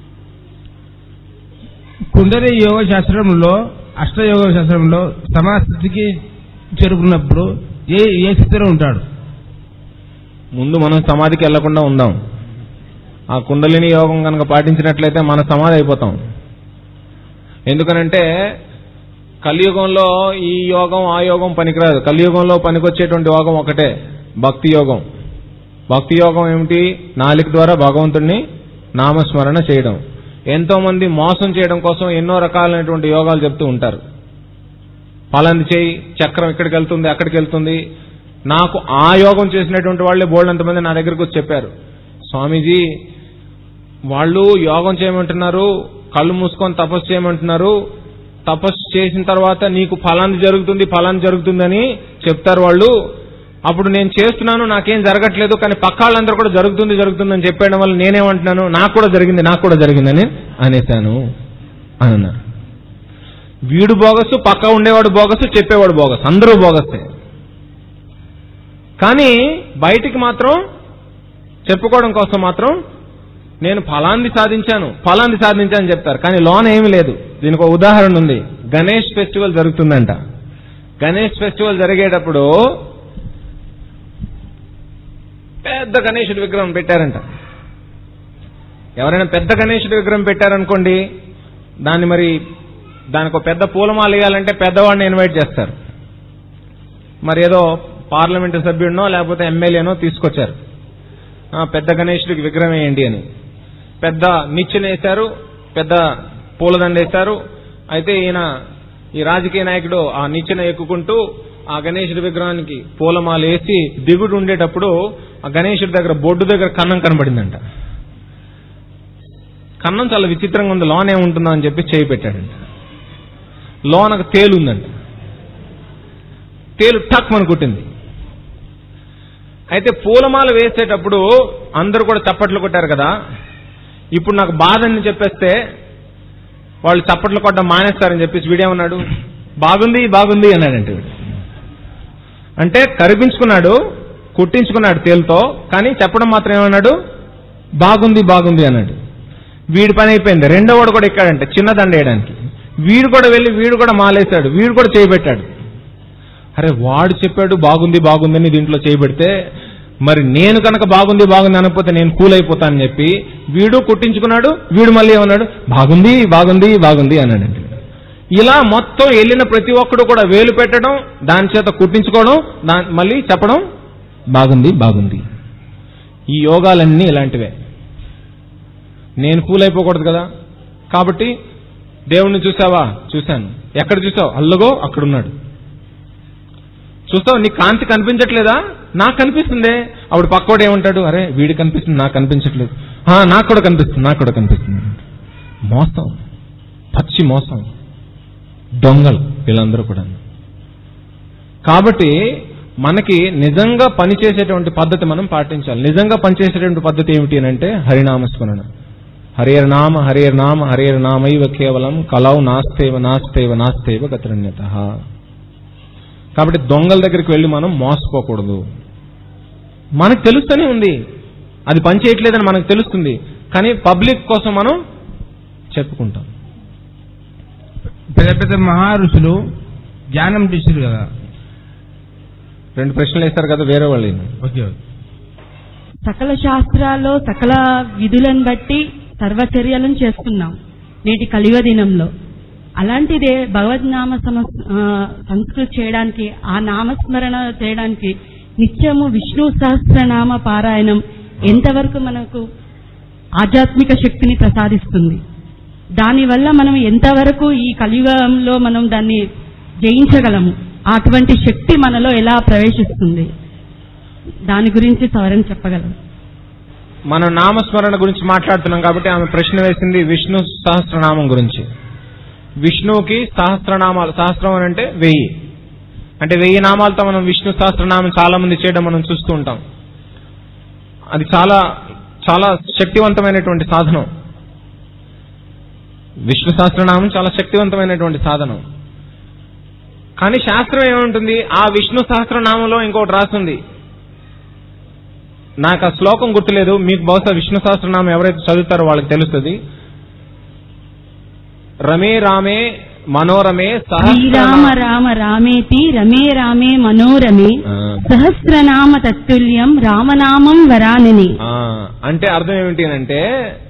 S2: కుండలి యోగ శాస్త్రంలో అష్టయోగ శాస్త్రంలో సమాస్థితికి చేరుకున్నప్పుడు ఏ ఏ స్థితిలో ఉంటాడు
S1: ముందు మనం సమాధికి వెళ్లకుండా ఉందాం ఆ కుండలిని యోగం కనుక పాటించినట్లయితే మన సమాధి అయిపోతాం ఎందుకనంటే కలియుగంలో ఈ యోగం ఆ యోగం పనికిరాదు కలియుగంలో పనికొచ్చేటువంటి యోగం ఒకటే భక్తి యోగం భక్తి యోగం ఏమిటి నాలుక ద్వారా భగవంతుణ్ణి నామస్మరణ చేయడం ఎంతో మంది మోసం చేయడం కోసం ఎన్నో రకాలైనటువంటి యోగాలు చెప్తూ ఉంటారు పలాంది చేయి చక్రం ఇక్కడికి వెళ్తుంది అక్కడికి వెళ్తుంది నాకు ఆ యోగం చేసినటువంటి వాళ్ళే బోల్డ్ మంది నా దగ్గరకు వచ్చి చెప్పారు స్వామీజీ వాళ్ళు యోగం చేయమంటున్నారు కళ్ళు మూసుకొని తపస్సు చేయమంటున్నారు తపస్సు చేసిన తర్వాత నీకు ఫలాన్ని జరుగుతుంది ఫలాన్ని జరుగుతుందని చెప్తారు వాళ్ళు అప్పుడు నేను చేస్తున్నాను నాకేం జరగట్లేదు కానీ పక్క వాళ్ళందరూ కూడా జరుగుతుంది జరుగుతుందని చెప్పేయడం వల్ల నేనేమంటున్నాను నాకు కూడా జరిగింది నాకు కూడా జరిగిందని అనేశాను అని అన్నారు వీడు బోగస్ పక్క ఉండేవాడు బోగస్ చెప్పేవాడు బోగస్ అందరూ బోగస్తే కానీ బయటికి మాత్రం చెప్పుకోవడం కోసం మాత్రం నేను ఫలాంది సాధించాను ఫలాంది సాధించాను చెప్తారు కానీ లోన్ ఏమీ లేదు దీనికి ఒక ఉదాహరణ ఉంది గణేష్ ఫెస్టివల్ జరుగుతుందంట గణేష్ ఫెస్టివల్ జరిగేటప్పుడు పెద్ద గణేశుడి విగ్రహం పెట్టారంట ఎవరైనా పెద్ద గణేశుడి విగ్రహం పెట్టారనుకోండి దాన్ని మరి దానికి ఒక పెద్ద పూలమాల వేయాలంటే పెద్దవాడిని ఇన్వైట్ చేస్తారు మరి ఏదో పార్లమెంటు సభ్యుడినో లేకపోతే ఎమ్మెల్యేనో తీసుకొచ్చారు ఆ, పెద్ద గణేశుడికి విగ్రహం వేయండి అని పెద్ద నిచ్చెన వేశారు పెద్ద పూలదండ వేశారు అయితే ఈయన ఈ రాజకీయ నాయకుడు ఆ నిచ్చెన ఎక్కుకుంటూ ఆ గణేశుడి విగ్రహానికి పూలమాల వేసి దిగుడు ఉండేటప్పుడు ఆ గణేశుడి దగ్గర బొడ్డు దగ్గర కన్నం కనబడిందంట కన్నం చాలా విచిత్రంగా ఉంది లోన్ ఏముంటుందో అని చెప్పి చేయి పెట్టాడంట లోనకు తేలు ఉందంట తేలు టక్ మన కుట్టింది అయితే పూలమాల వేసేటప్పుడు అందరూ కూడా చప్పట్లు కొట్టారు కదా ఇప్పుడు నాకు బాధ అని చెప్పేస్తే వాళ్ళు చప్పట్లు కొట్టడం మానేస్తారని చెప్పేసి వీడేమన్నాడు బాగుంది బాగుంది అన్నాడంటే వీడు అంటే కరిపించుకున్నాడు కుట్టించుకున్నాడు తేలుతో కానీ చెప్పడం మాత్రం ఏమన్నాడు బాగుంది బాగుంది అన్నాడు వీడి పని అయిపోయింది రెండో వాడు కూడా ఎక్కాడంటే చిన్న దండ వేయడానికి వీడు కూడా వెళ్ళి వీడు కూడా మాలేశాడు వీడు కూడా చేయబెట్టాడు అరే వాడు చెప్పాడు బాగుంది బాగుందని దీంట్లో చేయబెడితే మరి నేను కనుక బాగుంది బాగుంది అనకపోతే నేను కూల్ అయిపోతానని చెప్పి వీడు కుట్టించుకున్నాడు వీడు మళ్ళీ ఏమన్నాడు బాగుంది బాగుంది బాగుంది అన్నాడండి ఇలా మొత్తం వెళ్ళిన ప్రతి ఒక్కడు కూడా వేలు పెట్టడం దాని చేత కుట్టించుకోవడం దాని మళ్ళీ చెప్పడం బాగుంది బాగుంది ఈ యోగాలన్నీ ఇలాంటివే నేను కూల్ అయిపోకూడదు కదా కాబట్టి దేవుణ్ణి చూసావా చూశాను ఎక్కడ చూసావు అల్లగో అక్కడున్నాడు చూస్తావు నీ కాంతి కనిపించట్లేదా నాకు కనిపిస్తుందే అప్పుడు పక్కోడు ఏమంటాడు అరే వీడి కనిపిస్తుంది నాకు కనిపించట్లేదు "ఆ, నాకు కూడా కనిపిస్తుంది నాకు కూడా కనిపిస్తుంది మోసం పచ్చి మోసం దొంగలు వీళ్ళందరూ కూడా కాబట్టి మనకి నిజంగా పనిచేసేటువంటి పద్ధతి మనం పాటించాలి నిజంగా పనిచేసేటువంటి పద్ధతి ఏమిటి అని అంటే హరినామస్మరణ హరేర్ నామ హరేర్ నామ హరేర్ నామైవ కేవలం కలౌ నాస్తేవ నాస్తేవ నాస్తేవ గతరణ్యత కాబట్టి దొంగల దగ్గరికి వెళ్ళి మనం మోసపోకూడదు మనకు తెలుస్తూనే ఉంది అది పని చేయట్లేదని మనకు తెలుస్తుంది కానీ పబ్లిక్ కోసం మనం చెప్పుకుంటాం
S2: పెద్ద పెద్ద మహారుషులు ధ్యానం చేశారు కదా
S1: రెండు ప్రశ్నలు వేస్తారు కదా వేరే వాళ్ళు
S2: ఓకే ఓకే
S3: సకల శాస్త్రాల్లో సకల విధులను బట్టి సర్వచర్యలను చేస్తున్నాం నేటి కలియుగ దినంలో అలాంటిదే భగవద్నామ సమస్ ఆ, సంస్కృతి చేయడానికి ఆ నామస్మరణ చేయడానికి నిత్యము విష్ణు సహస్రనామ పారాయణం ఎంతవరకు మనకు ఆధ్యాత్మిక శక్తిని ప్రసాదిస్తుంది దానివల్ల మనం ఎంతవరకు ఈ కలియుగంలో మనం దాన్ని జయించగలము అటువంటి శక్తి మనలో ఎలా ప్రవేశిస్తుంది దాని గురించి సవరణ చెప్పగలం
S1: మనం నామస్మరణ గురించి మాట్లాడుతున్నాం కాబట్టి ఆమె ప్రశ్న వేసింది విష్ణు సహస్రనామం గురించి విష్ణువుకి సహస్రనామాలు సహస్రం అని అంటే వెయ్యి అంటే వెయ్యి నామాలతో మనం విష్ణు సహస్రనామం చాలా మంది చేయడం మనం చూస్తూ ఉంటాం అది చాలా చాలా శక్తివంతమైనటువంటి సాధనం విష్ణు సహస్రనామం చాలా శక్తివంతమైనటువంటి సాధనం కానీ శాస్త్రం ఏముంటుంది ఆ విష్ణు సహస్రనామంలో ఇంకోటి రాస్తుంది నాకు ఆ శ్లోకం గుర్తులేదు మీకు బహుశా విష్ణు సహస్రనామం ఎవరైతే చదువుతారో వాళ్ళకి తెలుస్తుంది రమే రామే మనోరమే
S3: శ్రీరామ
S1: సహస్రనామ
S3: రామ రామేతి రమే రామే మనోరమే
S1: ఆ.
S3: సహస్రనామ తత్తుల్యం రామనామం వరానని
S1: ఆ, అంటే అర్థం ఏమిటి అంటే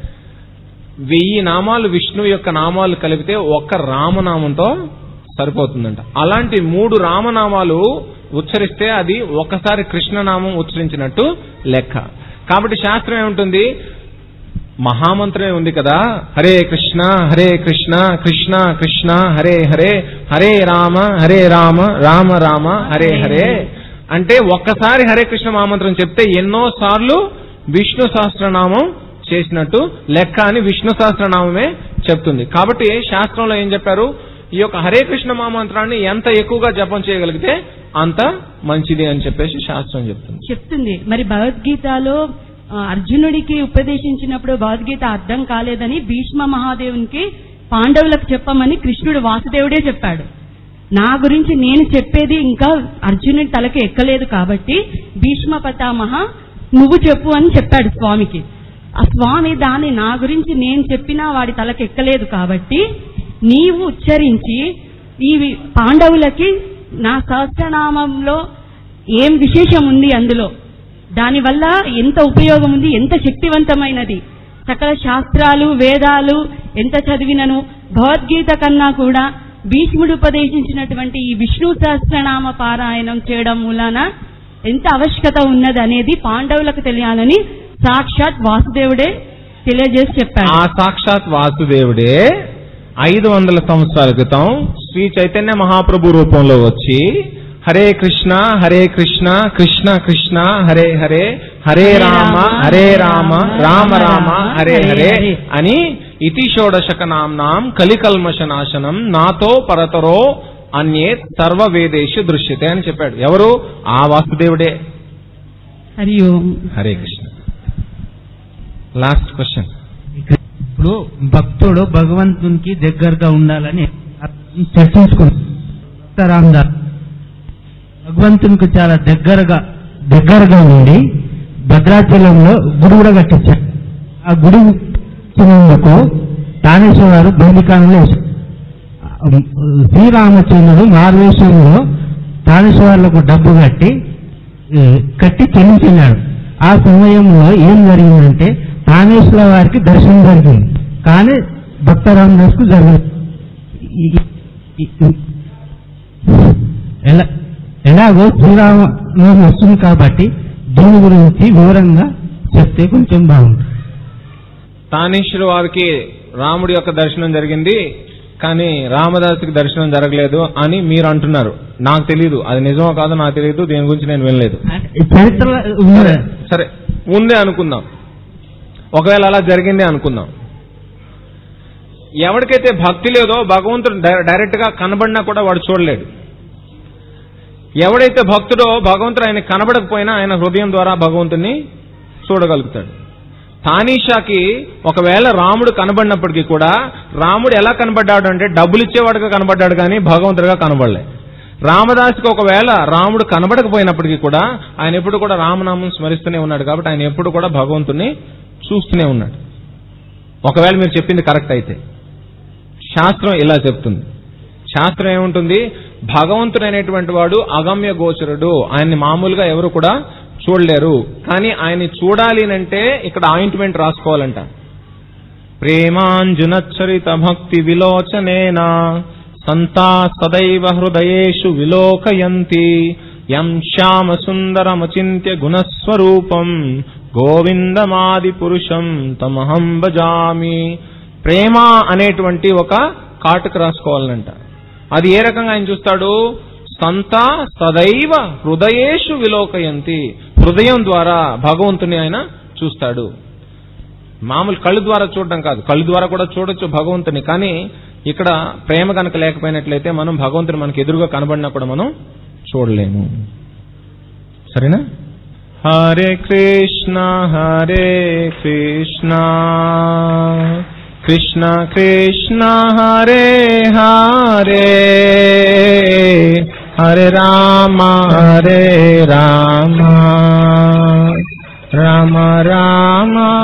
S1: వెయ్యి నామాలు విష్ణువు యొక్క నామాలు కలిపితే ఒక్క రామనామంతో సరిపోతుందంట అలాంటి మూడు రామనామాలు ఉచ్చరిస్తే అది ఒక్కసారి కృష్ణనామం ఉచ్చరించినట్టు లెక్క కాబట్టి శాస్త్రం ఏముంటుంది మహామంత్రమే ఉంది కదా హరే కృష్ణ హరే కృష్ణ కృష్ణ కృష్ణ హరే హరే హరే రామ హరే రామ రామ రామ హరే హరే అంటే ఒక్కసారి హరే కృష్ణ మహామంత్రం చెప్తే ఎన్నో సార్లు విష్ణు సహస్రనామం చేసినట్టు లెక్క అని విష్ణు సహస్రనామమే చెప్తుంది కాబట్టి శాస్త్రంలో ఏం చెప్పారు ఈ యొక్క హరే కృష్ణ మహామంత్రాన్ని ఎంత ఎక్కువగా జపం చేయగలిగితే అంత మంచిది అని చెప్పేసి శాస్త్రం చెప్తుంది
S3: చెప్తుంది మరి భగవద్గీతలో ఆ, అర్జునుడికి ఉపదేశించినప్పుడు భగవద్గీత అర్థం కాలేదని భీష్మ మహాదేవునికి పాండవులకు చెప్పమని కృష్ణుడు వాసుదేవుడే చెప్పాడు నా గురించి నేను చెప్పేది ఇంకా అర్జునుడి తలకి ఎక్కలేదు కాబట్టి భీష్మ పతామహ నువ్వు చెప్పు అని చెప్పాడు స్వామికి ఆ స్వామి దాన్ని నా గురించి నేను చెప్పినా వాడి తలకి ఎక్కలేదు కాబట్టి నీవు ఉచ్చరించి ఈ వి- పాండవులకి నా సహస్రనామంలో ఏం విశేషం ఉంది అందులో దానివల్ల ఎంత ఉపయోగం ఉంది ఎంత శక్తివంతమైనది సకల శాస్త్రాలు వేదాలు ఎంత చదివినను భగవద్గీత కన్నా కూడా భీష్ముడు ఉపదేశించినటువంటి ఈ విష్ణు సహస్రనామ పారాయణం చేయడం మూలాన ఎంత ఆవశ్యకత ఉన్నది అనేది పాండవులకు తెలియాలని సాక్షాత్ వాసుదేవుడే తెలియజేసి చెప్పాడు
S1: ఆ సాక్షాత్ వాసుదేవుడే ఐదు వందల సంవత్సరాల క్రితం శ్రీ చైతన్య మహాప్రభు రూపంలో వచ్చి హరే కృష్ణ హరే కృష్ణ కృష్ణ కృష్ణ హరే హరే హరే రామ హరే రామ రామ రామ హరే హరే అని ఇతి షోడశక నాంనాం కలికల్మష నాశనం నాతో పరతరో అన్యే సర్వ వేదేషు దృశ్యతే అని చెప్పాడు ఎవరు ఆ వాసుదేవుడే
S3: హరి ఓం
S1: హరే కృష్ణ లాస్ట్ క్వశ్చన్
S4: ఇప్పుడు భక్తుడు భగవంతునికి దగ్గరగా ఉండాలని చర్చించుకున్నాం రామదాస్ భగవంతునికి చాలా దగ్గరగా దగ్గరగా ఉండి భద్రాచలంలో గుడి కూడా కట్టించారు ఆ గుడి కట్టినందుకు తానేశ్వర వారు బలికానంలో వేశారు. శ్రీరామచంద్రుడు మార్వేశ్వరంలో తానేశ్వర్లకు డబ్బు కట్టి ఏ, కట్టి చెల్లించినాడు ఆ సమయంలో ఏం జరిగిందంటే తానేశ్వర వారికి దర్శనం జరిగింది కానీ భక్త రామదాస్ కు జరగలేదు ఈ- ఈ- ఈ- ఎలా ఎలాగో శ్రీరామనవమి వస్తుంది కాబట్టి దీని గురించి వివరంగా చెప్తే కొంచెం బాగుంటుంది
S1: తానేశ్వర వారికి రాముడి యొక్క దర్శనం జరిగింది కానీ రామదాసుకి దర్శనం జరగలేదు అని మీరు అంటున్నారు నాకు తెలియదు అది నిజమో కాదో నాకు తెలియదు దీని గురించి నేను వినలేదు
S4: అంటే చరిత్రలో ఉన్నది.
S1: సరే ఉందే అనుకుందాం ఒకవేళ అలా జరిగిందే అనుకుందాం ఎవరికైతే భక్తి లేదో భగవంతుడు డై- డైరెక్ట్ గా కనబడినా కూడా వాడు చూడలేడు ఎవడైతే భక్తుడో భగవంతుడు ఆయన కనబడకపోయినా ఆయన హృదయం ద్వారా భగవంతుని చూడగలుగుతాడు తానీషాకి ఒకవేళ రాముడు కనబడినప్పటికీ కూడా రాముడు ఎలా కనబడ్డాడు అంటే డబ్బులు ఇచ్చేవాడుగా కనబడ్డాడు కానీ భగవంతుడిగా కనబడలే రామదాస్కి ఒకవేళ రాముడు కనబడకపోయినప్పటికీ కూడా ఆయన ఎప్పుడు కూడా రామనామం స్మరిస్తూనే ఉన్నాడు కాబట్టి ఆయన ఎప్పుడు కూడా భగవంతుని చూస్తూనే ఉన్నాడు ఒకవేళ మీరు చెప్పింది కరెక్ట్ అయితే శాస్త్రం ఇలా చెప్తుంది శాస్త్రం ఏముంటుంది భగవంతుడు అనేటువంటి వాడు అగమ్య గోచరుడు ఆయన్ని మామూలుగా ఎవరు కూడా చూడలేరు కానీ ఆయన్ని చూడాలి అంటే ఇక్కడ ఆయింట్మెంట్ రాసుకోవాలంట ప్రేమాంజునచ్చరిత భక్తి విలోచనేన సంతా సదైవ హృదయేషు విలోకయంతి యం శ్యామ సుందరమచింత్య గుణస్వరూపం గోవిందమాది పురుషం తమహం భజామి ప్రేమ అనేటువంటి ఒక కాటుకు రాసుకోవాలంట అది ఏ రకంగా ఆయన చూస్తాడు సంతా సదైవ హృదయేషు విలోకయంతి హృదయం ద్వారా భగవంతుని ఆయన చూస్తాడు మామూలు కళ్ళు ద్వారా చూడడం కాదు కళ్ళు ద్వారా కూడా చూడొచ్చు భగవంతుని కానీ ఇక్కడ ప్రేమ కనుక లేకపోయినట్లయితే మనం భగవంతుని మనకి ఎదురుగా కనబడినా కూడా మనం చూడలేము సరేనా హరే కృష్ణ హరే కృష్ణ కృష్ణ కృష్ణ హరే హరే హరే రామ హరే రామ రామ రామ